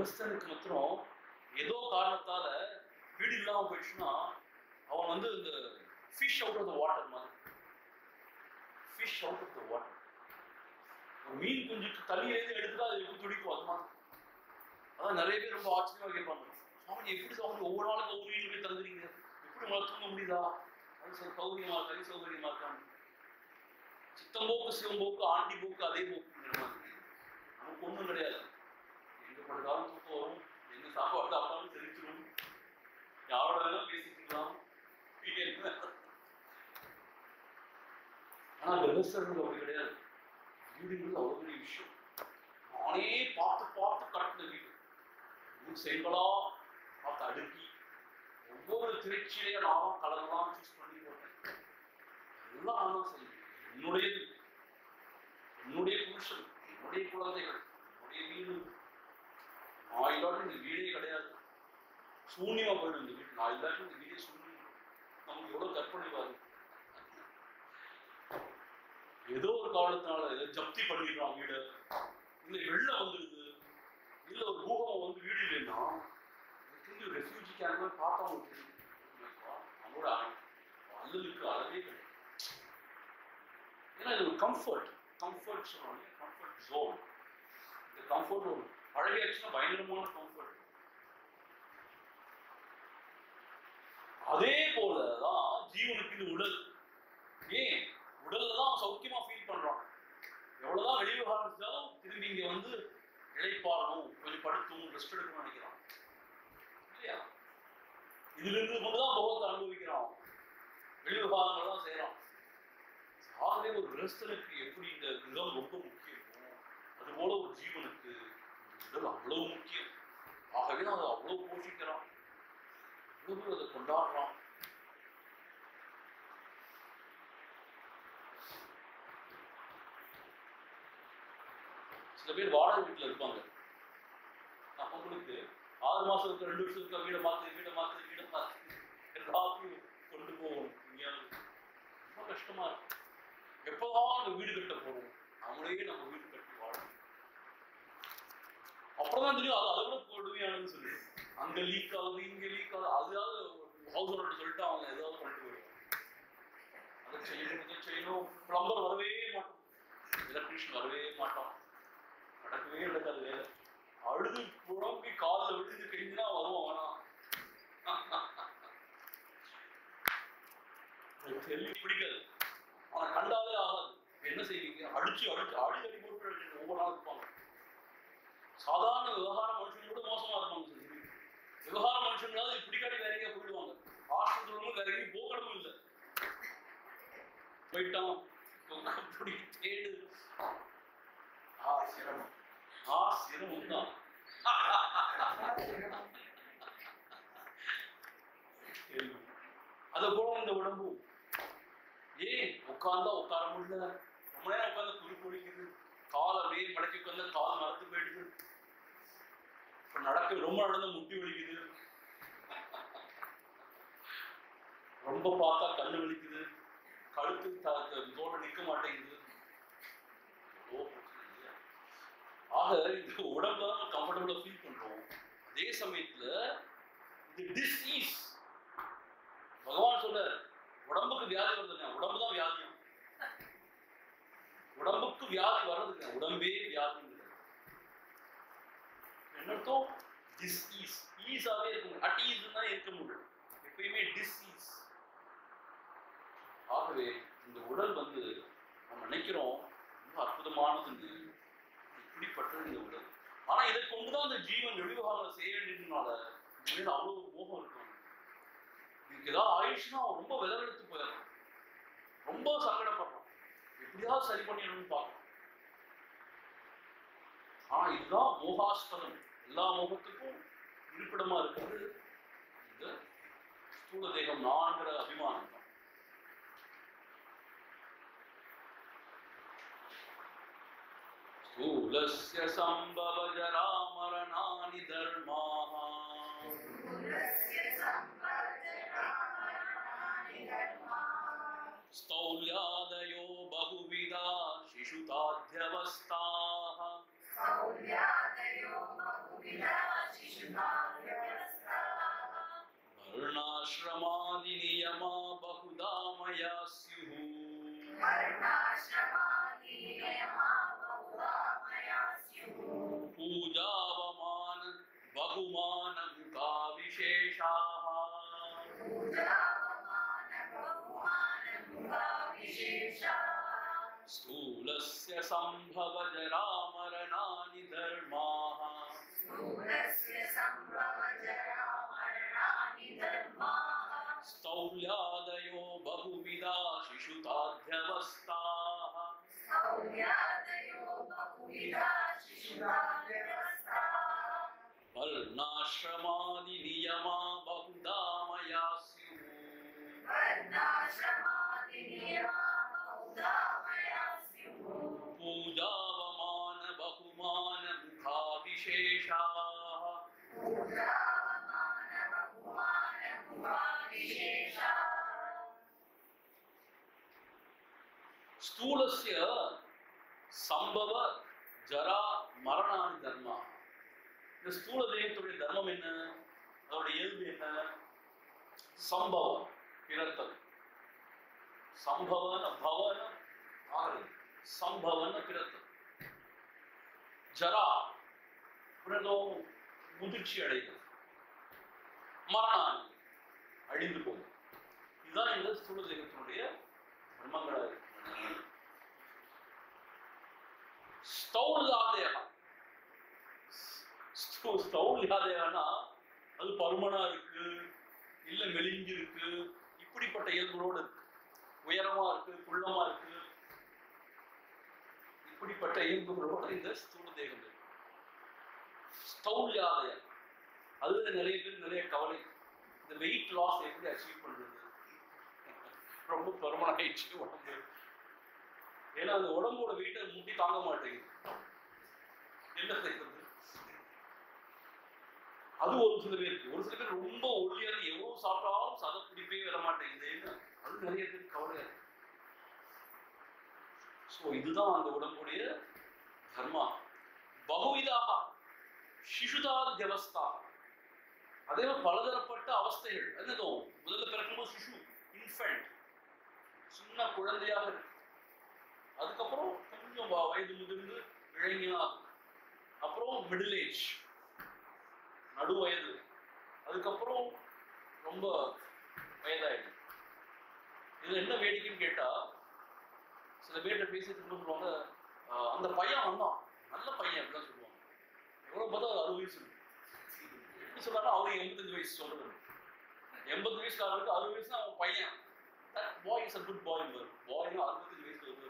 கிரகஸ்தனுக்கு மாத்திரம் ஏதோ காரணத்தால வீடு இல்லாம போயிடுச்சுன்னா அவன் வந்து இந்த fish out of the water மாதிரி fish out of the water ஒரு மீன் குஞ்சுக்கு தண்ணியிலேருந்து எடுத்துட்டா அது எப்படி துடிக்கும் அது மாதிரி அதான் நிறைய பேர் ரொம்ப ஆச்சரியமா கேட்பாங்க சுவாமி எப்படி சுவாமி ஒவ்வொரு நாளுக்கு ஒவ்வொரு வீட்டுல போய் தங்குறீங்க எப்படி உங்களால் தூங்க முடியுதா அது சார் சௌகரியமா இருக்கா அது சௌகரியமா இருக்கான்னு சித்தம்போக்கு சிவம்போக்கு ஆண்டி போக்கு அதே போக்குங்கிற மாதிரி நமக்கு ஒண்ணும் கிடையாது எங்க படுத்தாலும் தூக்கம் வரும் எங்க சாப்பாடு சாப்பிட்டாலும் தெரிஞ்சிடும் யாரோட வேணாலும் பேசிக்கலாம் என்ன? ஆனா கிரகஸ்தர்கள் அப்படி கிடையாது வீடுங்கிறது அவ்வளவு பெரிய விஷயம் நானே பார்த்து பார்த்து கட்டின வீடு ஊர் செங்கலா பார்த்து அடுக்கி ஒவ்வொரு திருச்சியிலையும் நானும் கலர்லாம் சூஸ் பண்ணி போட்டேன் எல்லாம் நான் தான் செய்வேன் என்னுடையது என்னுடைய புருஷன் என்னுடைய குழந்தைகள் என்னுடைய வீடு நான் இல்லாட்டி இந்த வீடே கிடையாது சூன்யமா போயிடும் இந்த வீடு நான் இல்லாட்டி இந்த வீடே சூன்யம் நமக்கு எவ்வளவு கற்பனை பாருங்க ஏதோ ஒரு காரணத்தினால ஏதோ ஜப்தி பண்ணிடுறான் வீடு இல்ல வெள்ளம் வந்துடுது இல்ல ஒரு பூகம்பம் வந்து வீடு இல்லைன்னா திரும்பி ரெஃப்யூஜி கேம்ப் பார்த்தா அவங்களுக்கு தெரியும். அவங்களோட அல்லலுக்கு அளவே கிடையாது ஏன்னா இது ஒரு கம்ஃபர்ட் கம்ஃபர்ட் சொல்லுவாங்க கம்ஃபர்ட் ஜோன் இந்த கம்ஃபர்ட் ஒரு பழகியாச்சுன்னா பயங்கரமான கம்ஃபர்ட் அதே போலதான் ஜீவனுக்கு இது உடல் ஏன் உடல்ல தான் அவன் சௌக்கியமா ஃபீல் பண்றான் எவ்வளவுதான் வெளி விவகாரம் இருந்தாலும் திரும்பி இங்க வந்து இழைப்பாடணும் கொஞ்சம் படுத்தும் ரெஸ்ட் எடுக்கணும்னு நினைக்கிறான் இல்லையா இதுல இருந்து கொண்டுதான் போகத்தை அனுபவிக்கிறான் வெளி விவகாரங்கள் தான் செய்யறான் ஆகவே ஒரு கிரஸ்தனுக்கு எப்படி இந்த கிரகம் ரொம்ப முக்கியம் அதுபோல ஒரு ஜீவனுக்கு இந்த உடல் அவ்வளவு முக்கியம் ஆகவே தான் அதை அவ்வளவு போஷிக்கிறான் அவ்வளவு அதை கொண்டாடுறான் சில பேர் வாடகை வீட்டுல இருப்பாங்க அவங்களுக்கு ஆறு மாசம் இருக்கு ரெண்டு வருஷம் இருக்க வீடை மாத்து வீடை மாத்து வீடை மாத்து எல்லாத்தையும் கொண்டு போகணும் எங்கேயாவது ரொம்ப கஷ்டமா இருக்கு எப்பதான் அந்த வீடு கட்ட போறோம் நம்மளே நம்ம வீடு கட்டி வாழணும் அப்புறம்தான் தெரியும் அது அதை விட கொடுமையானதுன்னு சொல்லி அங்க லீக் ஆகுது இங்க லீக் ஆகுது அதாவது ஹவுஸ் ஓனர் சொல்லிட்டு அவங்க ஏதாவது பண்ணிட்டு போயிடுவாங்க அதை செய்யணும் இதை செய்யணும் பிளம்பர் வரவே மாட்டோம் எலக்ட்ரீஷியன் வரவே மாட்டோம் நடக்கவே நடக்காது வேலை அழுது புழம்பி காலில் விழுந்து கெஞ்சினா வருவான் வேணாம் எனக்கு தெளிவு பிடிக்காது அவனை கண்டாலே ஆகாது என்ன செய்வீங்க அடிச்சு அடிச்சு அடி அடி போட்டு அடிச்சு ஒவ்வொரு நாள் இருப்பாங்க சாதாரண விவகார மனுஷங்க கூட மோசமா இருப்பாங்க சார் விவகார மனுஷங்களாவது பிடிக்காட்டி வேற எங்கேயா போயிடுவாங்க ஆஸ்பத்திரி வேற எங்கேயும் போகணும் இல்லை போயிட்டான் அப்படி தேடு ஆ சிரமம் ஆ சிரமம் தான் அது போல இந்த உடம்பு ஏன் உட்கார்ந்தா உட்கார முடியல ரொம்ப நேரம் உட்கார்ந்து குறி குடிக்குது கால் அப்படியே மடக்கி உட்கார்ந்தா கால் மறந்து போயிடுது இப்ப நடக்க ரொம்ப நடந்து முட்டி வலிக்குது ரொம்ப பார்த்தா கண்ணு வலிக்குது கழுத்து த- த- தோட நிக்க மாட்டேங்குது எவ்வளவோ பிரச்சனை இல்லையா? ஆக இந்த உடம்புல தான் கம்ஃபர்டபுளா ஃபீல் பண்றோம் அதே சமயத்துல இது டிஸ்ஈஸ் பகவான் சொல்றார் உடம்புக்கு வியாதி வருதுங்க உடம்பு தான் வியாதியும் உடம்புக்கு வியாதி வர்றதுங்க உடம்பே வியாதிங்கிறது என்ன அர்த்தம் டிஸ்ஈஸ் ஈஸாவே இருக்கும் அட்டீஸ் தான் இருக்க முடியும் எப்பயுமே டிஸ்ஈஸ் ஆகவே இந்த உடல் வந்து நம்ம நினைக்கிறோம் ரொம்ப அற்புதமானது இந்த இப்படிப்பட்டது இந்த உடல் ஆனா இதை கொண்டுதான் இந்த ஜீவன் வெளிவகாரம் செய்ய வேண்டியதுனால இது மேல அவ்வளவு மோகம் இருக்கும் இதுக்கு ஏதாவது ஆயிடுச்சுன்னா அவன் ரொம்ப விலகெடுத்து போயிடறான் ரொம்ப சங்கடப்படுறான் எப்படியாவது சரி பண்ணிடணும்னு பார்க்கறான் ஆனா இதுதான் மோகாஸ்பதம் எல்லா மோகத்துக்கும் இருப்பிடமா இருக்கிறது இந்த ஸ்தூல தேகம் நான்கிற அபிமானம் தான் स्थूलस्य सम्भवजरामरणानि धर्माः पुरस्य सम्पर्जनानि धर्माः स्थौल्यादयो बहुविधा शिशुताध्यवस्थाः सौर्यादयो बहुविधा वर्णाश्रमादिनियमा बहुधा मया स्युः वर्णाश्रमादिनियमा बहुधा मया स्युः पूजावमान बहुमानमुखा विशेषाः पूजावमानबहुमानमुखाविशेषाः स्थूलस्य सम्भवजरामरणानि धर्माः स्थूलस्य सम्भवजरामरणानि धर्माः स्थौल्यादयो बहुविधा शिशुताध्यवस्थाः स्थौल्यादयो बहुविधा शिशुताव्यवस्थाः वर्णाश्रमादिनियमा बहुधा मया स्युः वर्णाश्रमादिनियमा बहुधा मया स्युः पूजावमान बहुमानमुखा विशेषाः पूजावमानबहुमानमुखाविशेषाः स्थूलस्य சம்பவ ஜரா மரணானி தர்மா இந்த ஸ்தூல தேகத்துடைய தர்மம் என்ன அதோட இயல்பு என்ன சம்பவம் பிறத்தல் சம்பவன பவன ஆகிறது சம்பவன பிறத்தல் ஜரா பிறந்தோம் முதிர்ச்சி அடைதல் மரணானி அழிந்து போகும் இதுதான் இந்த ஸ்தூல தேகத்தினுடைய தர்மங்களாக இருக்கின்றன ஸ்தௌல்யாதேக ஸ்தௌ- ஸ்தௌல்யாதேகனா அது பருமனா இருக்கு இல்ல மெலிஞ்சு இருக்கு இப்படிப்பட்ட இயல்புகளோடு இருக்கு உயரமா இருக்கு குள்ளமா இருக்கு இப்படிப்பட்ட இயல்புகளோடு இந்த ஸ்தூல தேகம் இருக்கு ஸ்தௌல்யாதய அது நிறைய பேர் நிறைய கவலை இந்த வெயிட் லாஸ் எப்படி அச்சீவ் பண்றது ரொம்ப பருமன் ஆயிடுச்சு உடம்பு ஏன்னா அந்த உடம்போட வெயிட்டை முட்டி தாங்க மாட்டேங்குது என்ன செய்யறது அது ஒரு சில பேருக்கு ஒரு சில பேர் ரொம்ப ஒல்லியா இருக்கு எவ்வளவு சாப்பிட்டாலும் சத பிடிப்பே வர மாட்டேங்குது அது நிறைய பேருக்கு கவலையா இருக்கு ஸோ இதுதான் அந்த உடம்புடைய தர்மா பகுவிதாக சிசுதாத்தியவஸ்தா அதே மாதிரி பலதரப்பட்ட அவஸ்தைகள் என்னதோ முதல்ல பிறக்கும்போது சிசு இன்ஃபென்ட் சின்ன குழந்தையாக இருக்கு அதுக்கப்புறம் கொஞ்சம் வ- வயது முதிர்ந்து இளைஞனா அப்புறம் மிடில் ஏஜ் நடு வயது அதுக்கப்புறம் ரொம்ப வயதாயிடுது இதுல என்ன வேடிக்கைன்னு கேட்டா சில பேர்கிட்ட பேசிட்டு இருக்கும்போது சொல்லுவாங்க "ஆஹ், அந்த பையன் வந்தான் நல்ல பையன் அப்படிதான் சொல்லுவாங்க எவ்வளவு பார்த்தா ஒரு அறுபது வயசு இருக்கு எப்படி சொல்றாங்க அவருக்கு எண்பத்தஞ்சு வயசு சொல்றது எண்பது வயசுக்காரருக்கு அறுபது வயசு அவன் பையன் பாய் இஸ் அ குட் பாய் பாய்னா அறுபத்தஞ்சு வயசு வருது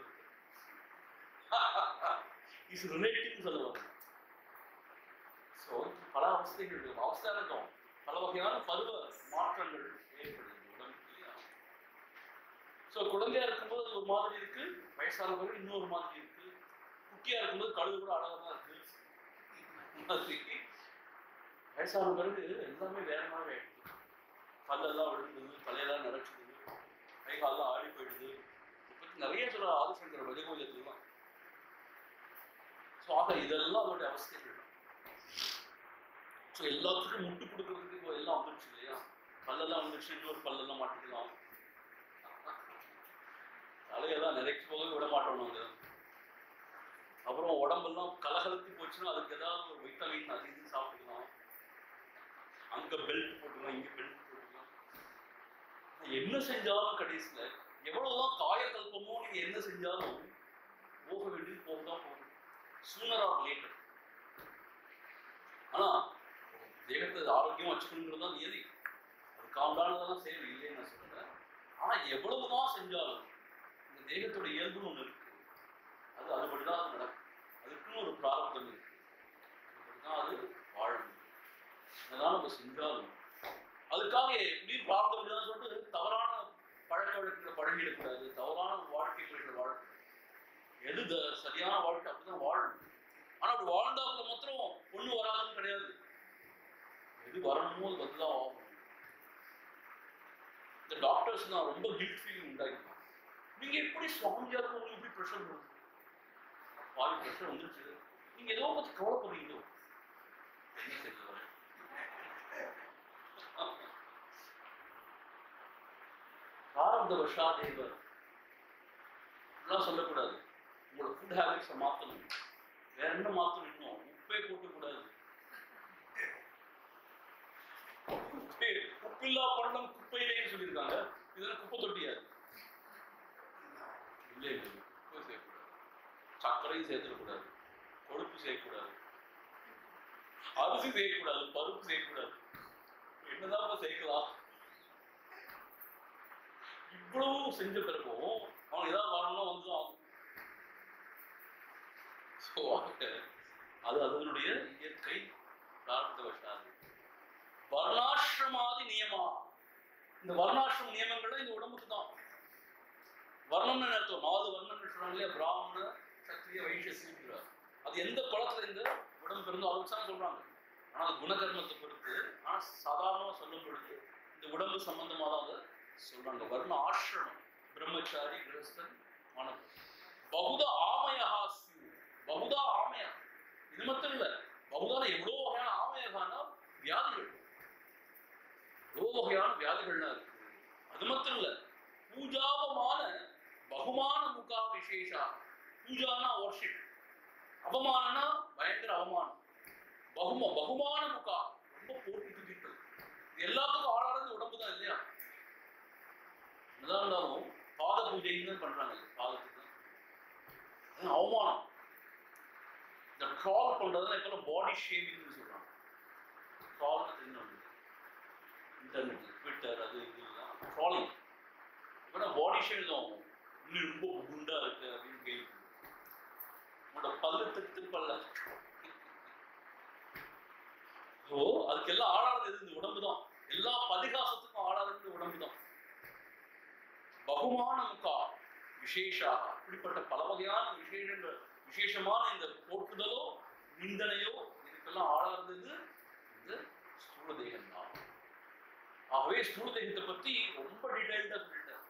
இஸ் ரிலேட்டிவ் சொல்லுவாங்க ஸோ பல அவஸ்தைகள் இருக்கு அவஸ்தை இருக்கும் பல வகையான பருவ மாற்றங்கள் ஏற்படுது உடம்புக்கு இல்லையா ஸோ குழந்தையா இருக்கும்போது அது ஒரு மாதிரி இருக்கு வயசான பிறகு இன்னொரு மாதிரி இருக்கு குட்டியா இருக்கும்போது கழுகு கூட அழகா தான் இருக்கு மாதிரி வயசான பிறகு எல்லாமே வேற மாதிரி ஆயிடுது பல்லெல்லாம் விழுந்தது தலையெல்லாம் நடக்குது கை காலெல்லாம் ஆடி போயிடுது இதை பத்தி நிறைய சொல்ல ஆதிசங்கர் பஜகோஜத்துலாம் ஸோ ஆக இதெல்லாம் அதோடைய அவஸ்தைகள் ஸோ எல்லாத்துக்கும் முட்டு கொடுக்கறதுக்கு இப்போ எல்லாம் வந்துருச்சு இல்லையா பல்லெல்லாம் வந்துருச்சு இன்னொரு பல்லெல்லாம் மாட்டிக்கலாம் தலையெல்லாம் நிறைக்கு போகவே விட மாட்டோம் நாங்க அப்புறம் உடம்பெல்லாம் கலகலத்து போச்சுன்னா அதுக்கு ஏதாவது ஒரு வைட்டமின் அது இது சாப்பிட்டுக்கலாம் அங்க பெல்ட் போட்டுக்கலாம் இங்க பெல்ட் போட்டுக்கலாம் என்ன செஞ்சாலும் கடைசியில எவ்வளவுதான் காயக்கல்பமோ நீங்க என்ன செஞ்சாலும் போக வேண்டியது போக தான் போகும் சூனர் ஆர் லேட்டர் ஆனா தேகத்தை ஆரோக்கியமா வச்சுக்கணுங்கிறது தான் நியதி அது காண்டானதெல்லாம் செய்யணும் இல்லைன்னு நான் சொல்றேன் ஆனா எவ்வளவுதான் செஞ்சாலும் இந்த தேகத்தோட இயல்புன்னு ஒண்ணு இருக்கு அது அதுபடிதான் அது நடக்கும் அதுக்குன்னு ஒரு பிராரப்தம் இருக்கு அதுபடிதான் அது வாழும் என்னதான் நம்ம செஞ்சாலும் அதுக்காக எப்படி பிரார்த்தம் தான் சொல்லிட்டு தவறான பழக்க வழக்கங்களை பழகிடக்கூடாது தவறான வாழ்க்கை முறைகளை வாழக்கூடாது எது த- சரியான வாழ்க்கை அப்படிதான் வாழணும் ஆனா அப்படி வாழ்ந்தாப்புல மாத்திரம் ஒண்ணு வராதுன்னு கிடையாது எது வரணுமோ அது வந்துதான் ஆகணும் இந்த டாக்டர்ஸ் நான் ரொம்ப கில்ட் ஃபீலிங் உண்டாயிருக்காங்க நீங்க எப்படி சுவாமியா இருக்கு உங்களுக்கு எப்படி ப்ரெஷர் வருது பாதி ப்ரெஷர் வந்துருச்சு நீங்க ஏதோ பத்தி கவலைப்படுறீங்களோ என்ன செய்யலாம் பிராரப்த வஷாதேவ இதெல்லாம் சொல்லக்கூடாது உங்களோட ஃபுட் ஹேபிட்ஸை மாற்றணும் வேற என்ன மாற்றணும் இன்னும் உப்பே போட்டக்கூடாது உப்பே உப்பில்லா பண்டம் குப்பையிலேன்னு சொல்லியிருக்காங்க இதெல்லாம் குப்பை தொட்டியாது இல்லை இல்லை உப்பு சேர்க்கக்கூடாது சர்க்கரையும் சேர்த்துடக்கூடாது கொழுப்பு சேர்க்கக்கூடாது அரிசி சேர்க்கக்கூடாது பருப்பு சேர்க்கக்கூடாது என்னதான் சேர்க்கலாம் இவ்வளவு செஞ்ச பிறகும் அவன் ஏதாவது வரணும்னா வந்து ஆகும் So, அது அதனுடைய இயற்கை பிரார்த்த வசாது வர்ணாசிரமாதி நியமா இந்த வர்ணாசிரம நியமங்கள்லாம் இந்த உடம்புக்கு தான் வர்ணம்னு அர்த்தம் நாலு வர்ணம்னு சொல்றாங்க இல்லையா பிராமண சத்திரிய வைஷ்ய சூத்ரா அது எந்த குளத்துல இந்த உடம்பு இருந்தோ அதை வச்சு சொல்றாங்க ஆனா அது குணகர்மத்தை பொறுத்து ஆனா சாதாரணமா சொல்லும் பொழுது இந்த உடம்பு சம்பந்தமா தான் அதை சொல்றாங்க வர்ண ஆசிரமம் பிரம்மச்சாரி கிரகஸ்தன் மாணவன் பகுத ஆமயா ஸ்யு பகுதா ஆமயா இது மட்டும் இல்ல பகுதான எவ்வளோ வகையான ஆமயகானா வியாதிகள் எவ்வளோ வகையான வியாதிகள்லாம் இருக்கு அது மட்டும் இல்ல பூஜாபமான பகுமான முகா விசேஷா பூஜானா வர்ஷிப் அவமானனா பயங்கர அவமானம் பகும பகுமான முகா ரொம்ப போட்டி துதிப்பு இது எல்லாத்துக்கும் ஆளாடுறது உடம்பு தான் இல்லையா என்னதான் இருந்தாலும் பாத பூஜைன்னு தான் பண்றாங்க இல்லையா? பாதத்துக்கு அது அவமானம் இந்த க்ரால் பண்றதுல இப்ப பாடி ஷேவிங்னு சொல்றாங்க க்ரால் தெரியும் இன்டர்நெட் ட்விட்டர் அது இதுலாம் க்ராலிங் இப்போ பாடி ஷேவிங் தான் இன்னும் ரொம்ப குண்டா இருக்கு அப்படின்னு கேள்வி உன்னோட பல்லு திட்டு பல்ல ஓ அதுக்கெல்லாம் ஆளானது எது இந்த உடம்பு தான் எல்லா பதிகாசத்துக்கும் ஆளானது இந்த உடம்பு தான் பகுமான முகா விசேஷாக இப்படிப்பட்ட பல வகையான விசேஷங்கள் விசேஷமான இந்த போற்றுதலோ நிந்தனையோ இதுக்கெல்லாம் ஆளானது இந்த ஸ்தூல தேகம் தான் ஆகவே ஸ்தூல தேகத்தை பத்தி ரொம்ப டீடைல்டா சொல்லிட்டார்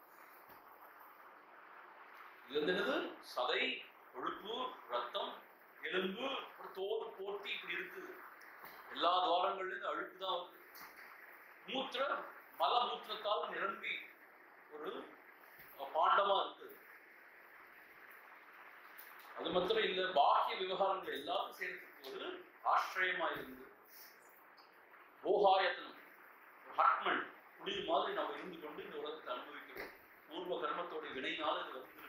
இது வந்து என்னது சதை கொழுப்பு ரத்தம் எலும்பு ஒரு தோல் போர்த்தி இப்படி இருக்குது எல்லா துவாரங்கள்லேருந்து அழுக்கு தான் வருது மூத்திர மல மூத்திரத்தால் நிரம்பி ஒரு அஹ், பாண்டமா இருக்குது அது மாத்திரம் இல்ல பாக்கிய விவகாரங்கள் எல்லாத்தையும் சேர்த்து ஒரு ஆசிரியமா இருந்து போகாயத்தனம் ஒரு ஹட்மன் குளிர் மாதிரி நம்ம இருந்து கொண்டு இந்த உலகத்தை அனுபவிக்கிறோம் பூர்வ கர்மத்தோட வினைனால இது வந்திருக்கு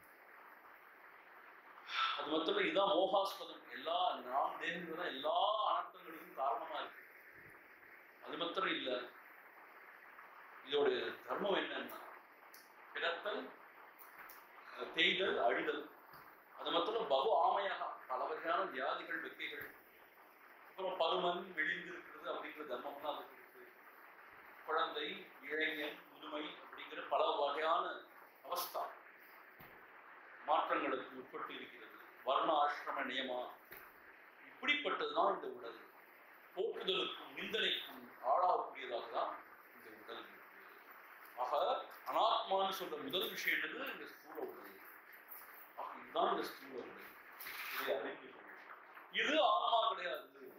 அது மட்டும் இல்ல இதுதான் மோகாஸ்பதம் எல்லா நாம் தேகங்கள் தான் எல்லா அனர்த்தங்களுக்கும் காரணமா இருக்கு அது மாத்திரம் இல்ல இதோட தர்மம் என்னன்னா பிறத்தல் அஹ், தேய்தல் அழிதல் அது மாத்திரம் பகு ஆமையாக பல வகையான வியாதிகள் வெக்கைகள் அப்புறம் பருமன் விழிந்து இருக்கிறது அப்படிங்கிற தர்மம் தான் அதுக்கு இருக்கு குழந்தை இளைஞன் முதுமை அப்படிங்கிற பல வகையான அவஸ்தா மாற்றங்களுக்கு உட்பட்டு இருக்கிறது வர்ண ஆசிரம நியமா இப்படிப்பட்டதுதான் இந்த உடல் போற்றுதலுக்கும் நிந்தனைக்கும் ஆளாகக்கூடியதாக தான் இந்த உடல் இருக்கு ஆக அனாத்மான்னு சொல்ற முதல் விஷயம் என்னது இந்த ஸ்தூல உடல் ஆக இதுதான் இந்த ஸ்தூல உடல் இதை அறிந்து கொள்ளுங்கள். இது ஆன்மா கிடையாது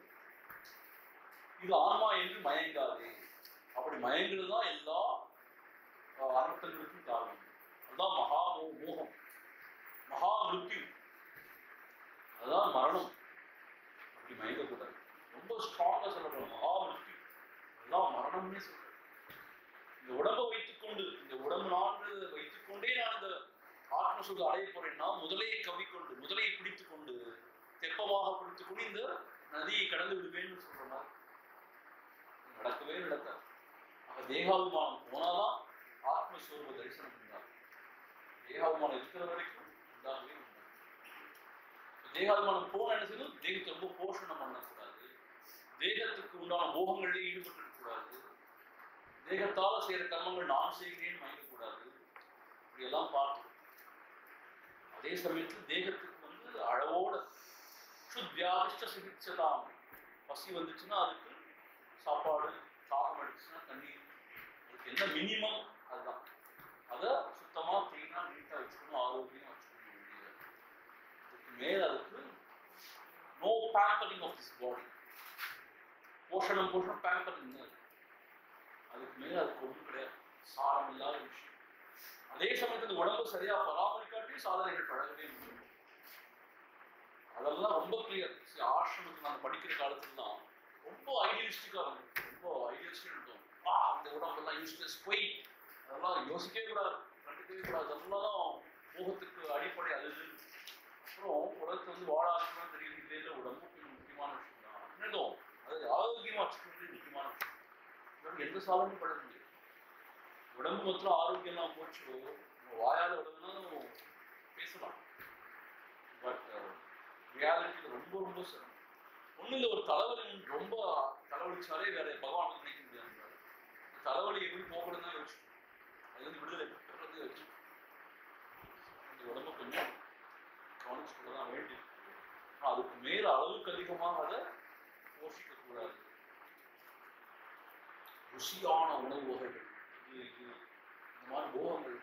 இது ஆன்மா என்று மயங்காதே அப்படி மயங்குறது தான் எல்லா அஹ், அனர்த்தங்களுக்கும் காரணம் அதுதான் மகா மோ- மோகம் மகா மிருத்யு அதுதான் மரணம் அப்படி மயங்கக்கூடாது ரொம்ப ஸ்ட்ராங்கா சொல்லப்படுற மகா மிருத்யு அதுதான் மரணம்னே சொல்றேன் இந்த உடம்பை வைத்துக்கொண்டு இந்த உடம்பு நான்கு வைத்துக்கொண்டே நான் இந்த ஆத்ம சுக அடைய போறேன்னா முதலையை கவிக்கொண்டு முதலையை பிடித்துக் கொண்டு தெப்பமாக பிடித்துக் கொண்டு இந்த நதியை கடந்து விடுவேன்னு சொல்ற மாதிரி நடக்கவே நடக்காது ஆக தேகாபிமானம் போனாதான் ஆத்மஸ்வரூப தரிசனம் உண்டாகும் தேகாபிமானம் இருக்கிற வரைக்கும் உண்டாகவே உண்டாகும் தேகாபிமானம் போன என்ன செய்யணும் தேகத்தை ரொம்ப போஷணம் பண்ணக்கூடாது தேகத்துக்கு உண்டான மோகங்களில் ஈடுபட்டு கூடாது தேகத்தால செய்யற கர்மங்கள் நான் செய்கிறேன்னு மயங்கக்கூடாது இப்படியெல்லாம் பார்த்து அதே சமயத்தில் தேகத்துக்கு வந்து அளவோட சுத்யாதிஷ்ட சிகிச்சதாம் பசி வந்துச்சுன்னா அதுக்கு சாப்பாடு தாகம் அடிச்சுன்னா தண்ணீர் அதுக்கு என்ன மினிமம் அதுதான் அதை சுத்தமா கிளீனா நீட்டா வச்சுக்கணும் ஆரோக்கியமா வச்சுக்கணும் வேண்டியது அதுக்கு மேல அதுக்கு no pampering of this body போஷணம் போஷணம் பேம்பரிங் அதுக்கு மேல அதுக்கு ஒன்றும் கிடையாது சாரம் இல்லாத விஷயம் அதே சமயத்துல இந்த உடம்பு சரியா பராமரிக்காட்டியும் சாதனைகள் பழகவே முடியும் அதெல்லாம் ரொம்ப கிளியர் ஆசிரமத்தில் நான் படிக்கிற காலத்துலலாம் ரொம்ப ஐடியலிஸ்டிக்கா இருந்தோம் ரொம்ப ஐடியலிஸ்டிக் இருந்தோம் ஆ இந்த உடம்பெல்லாம் யூஸ்லெஸ் போய் அதெல்லாம் யோசிக்கவே கூடாது கண்டுக்கவே கூடாது அதெல்லாம் மோகத்துக்கு அடிப்படை அது இது. அப்புறம் உலகத்தை வந்து வாழ ஆரம்பிக்கணும் தெரியுது இல்லை இல்லை உடம்பு கொஞ்சம் முக்கியமான விஷயம் தான் நினைக்கும் அது ஆரோக்கியமா வச்சுக்க வேண்டியது முக்கியமான விஷயம் உடம்பு எந்த சாதனையும் பண்ண முடியாது உடம்பு மாத்திரம் ஆரோக்கியம்லாம் போச்சு நம்ம வாயால உடம்புனாலும் பேசலாம் பட் ரியாலிட்டி ரொம்ப ரொம்ப சிரமம் ஒன்றும் இல்லை ஒரு தலைவலி ரொம்ப தலைவலிச்சாலே வேற பகவான் வந்து நினைக்க முடியாது இந்த தலைவலி எப்படி போகணும்னு தான் யோசிச்சு அது வந்து விடுதலை பெற்றது யோசிச்சு இந்த உடம்பு கொஞ்சம் கவனிச்சுக்கொள்ள தான் வேண்டி ஆனா அதுக்கு மேல அளவுக்கு அதிகமாக அதை போஷிக்க கூடாது ருசியான உணவு வகைகள் இது இது இந்த மாதிரி போகங்கள்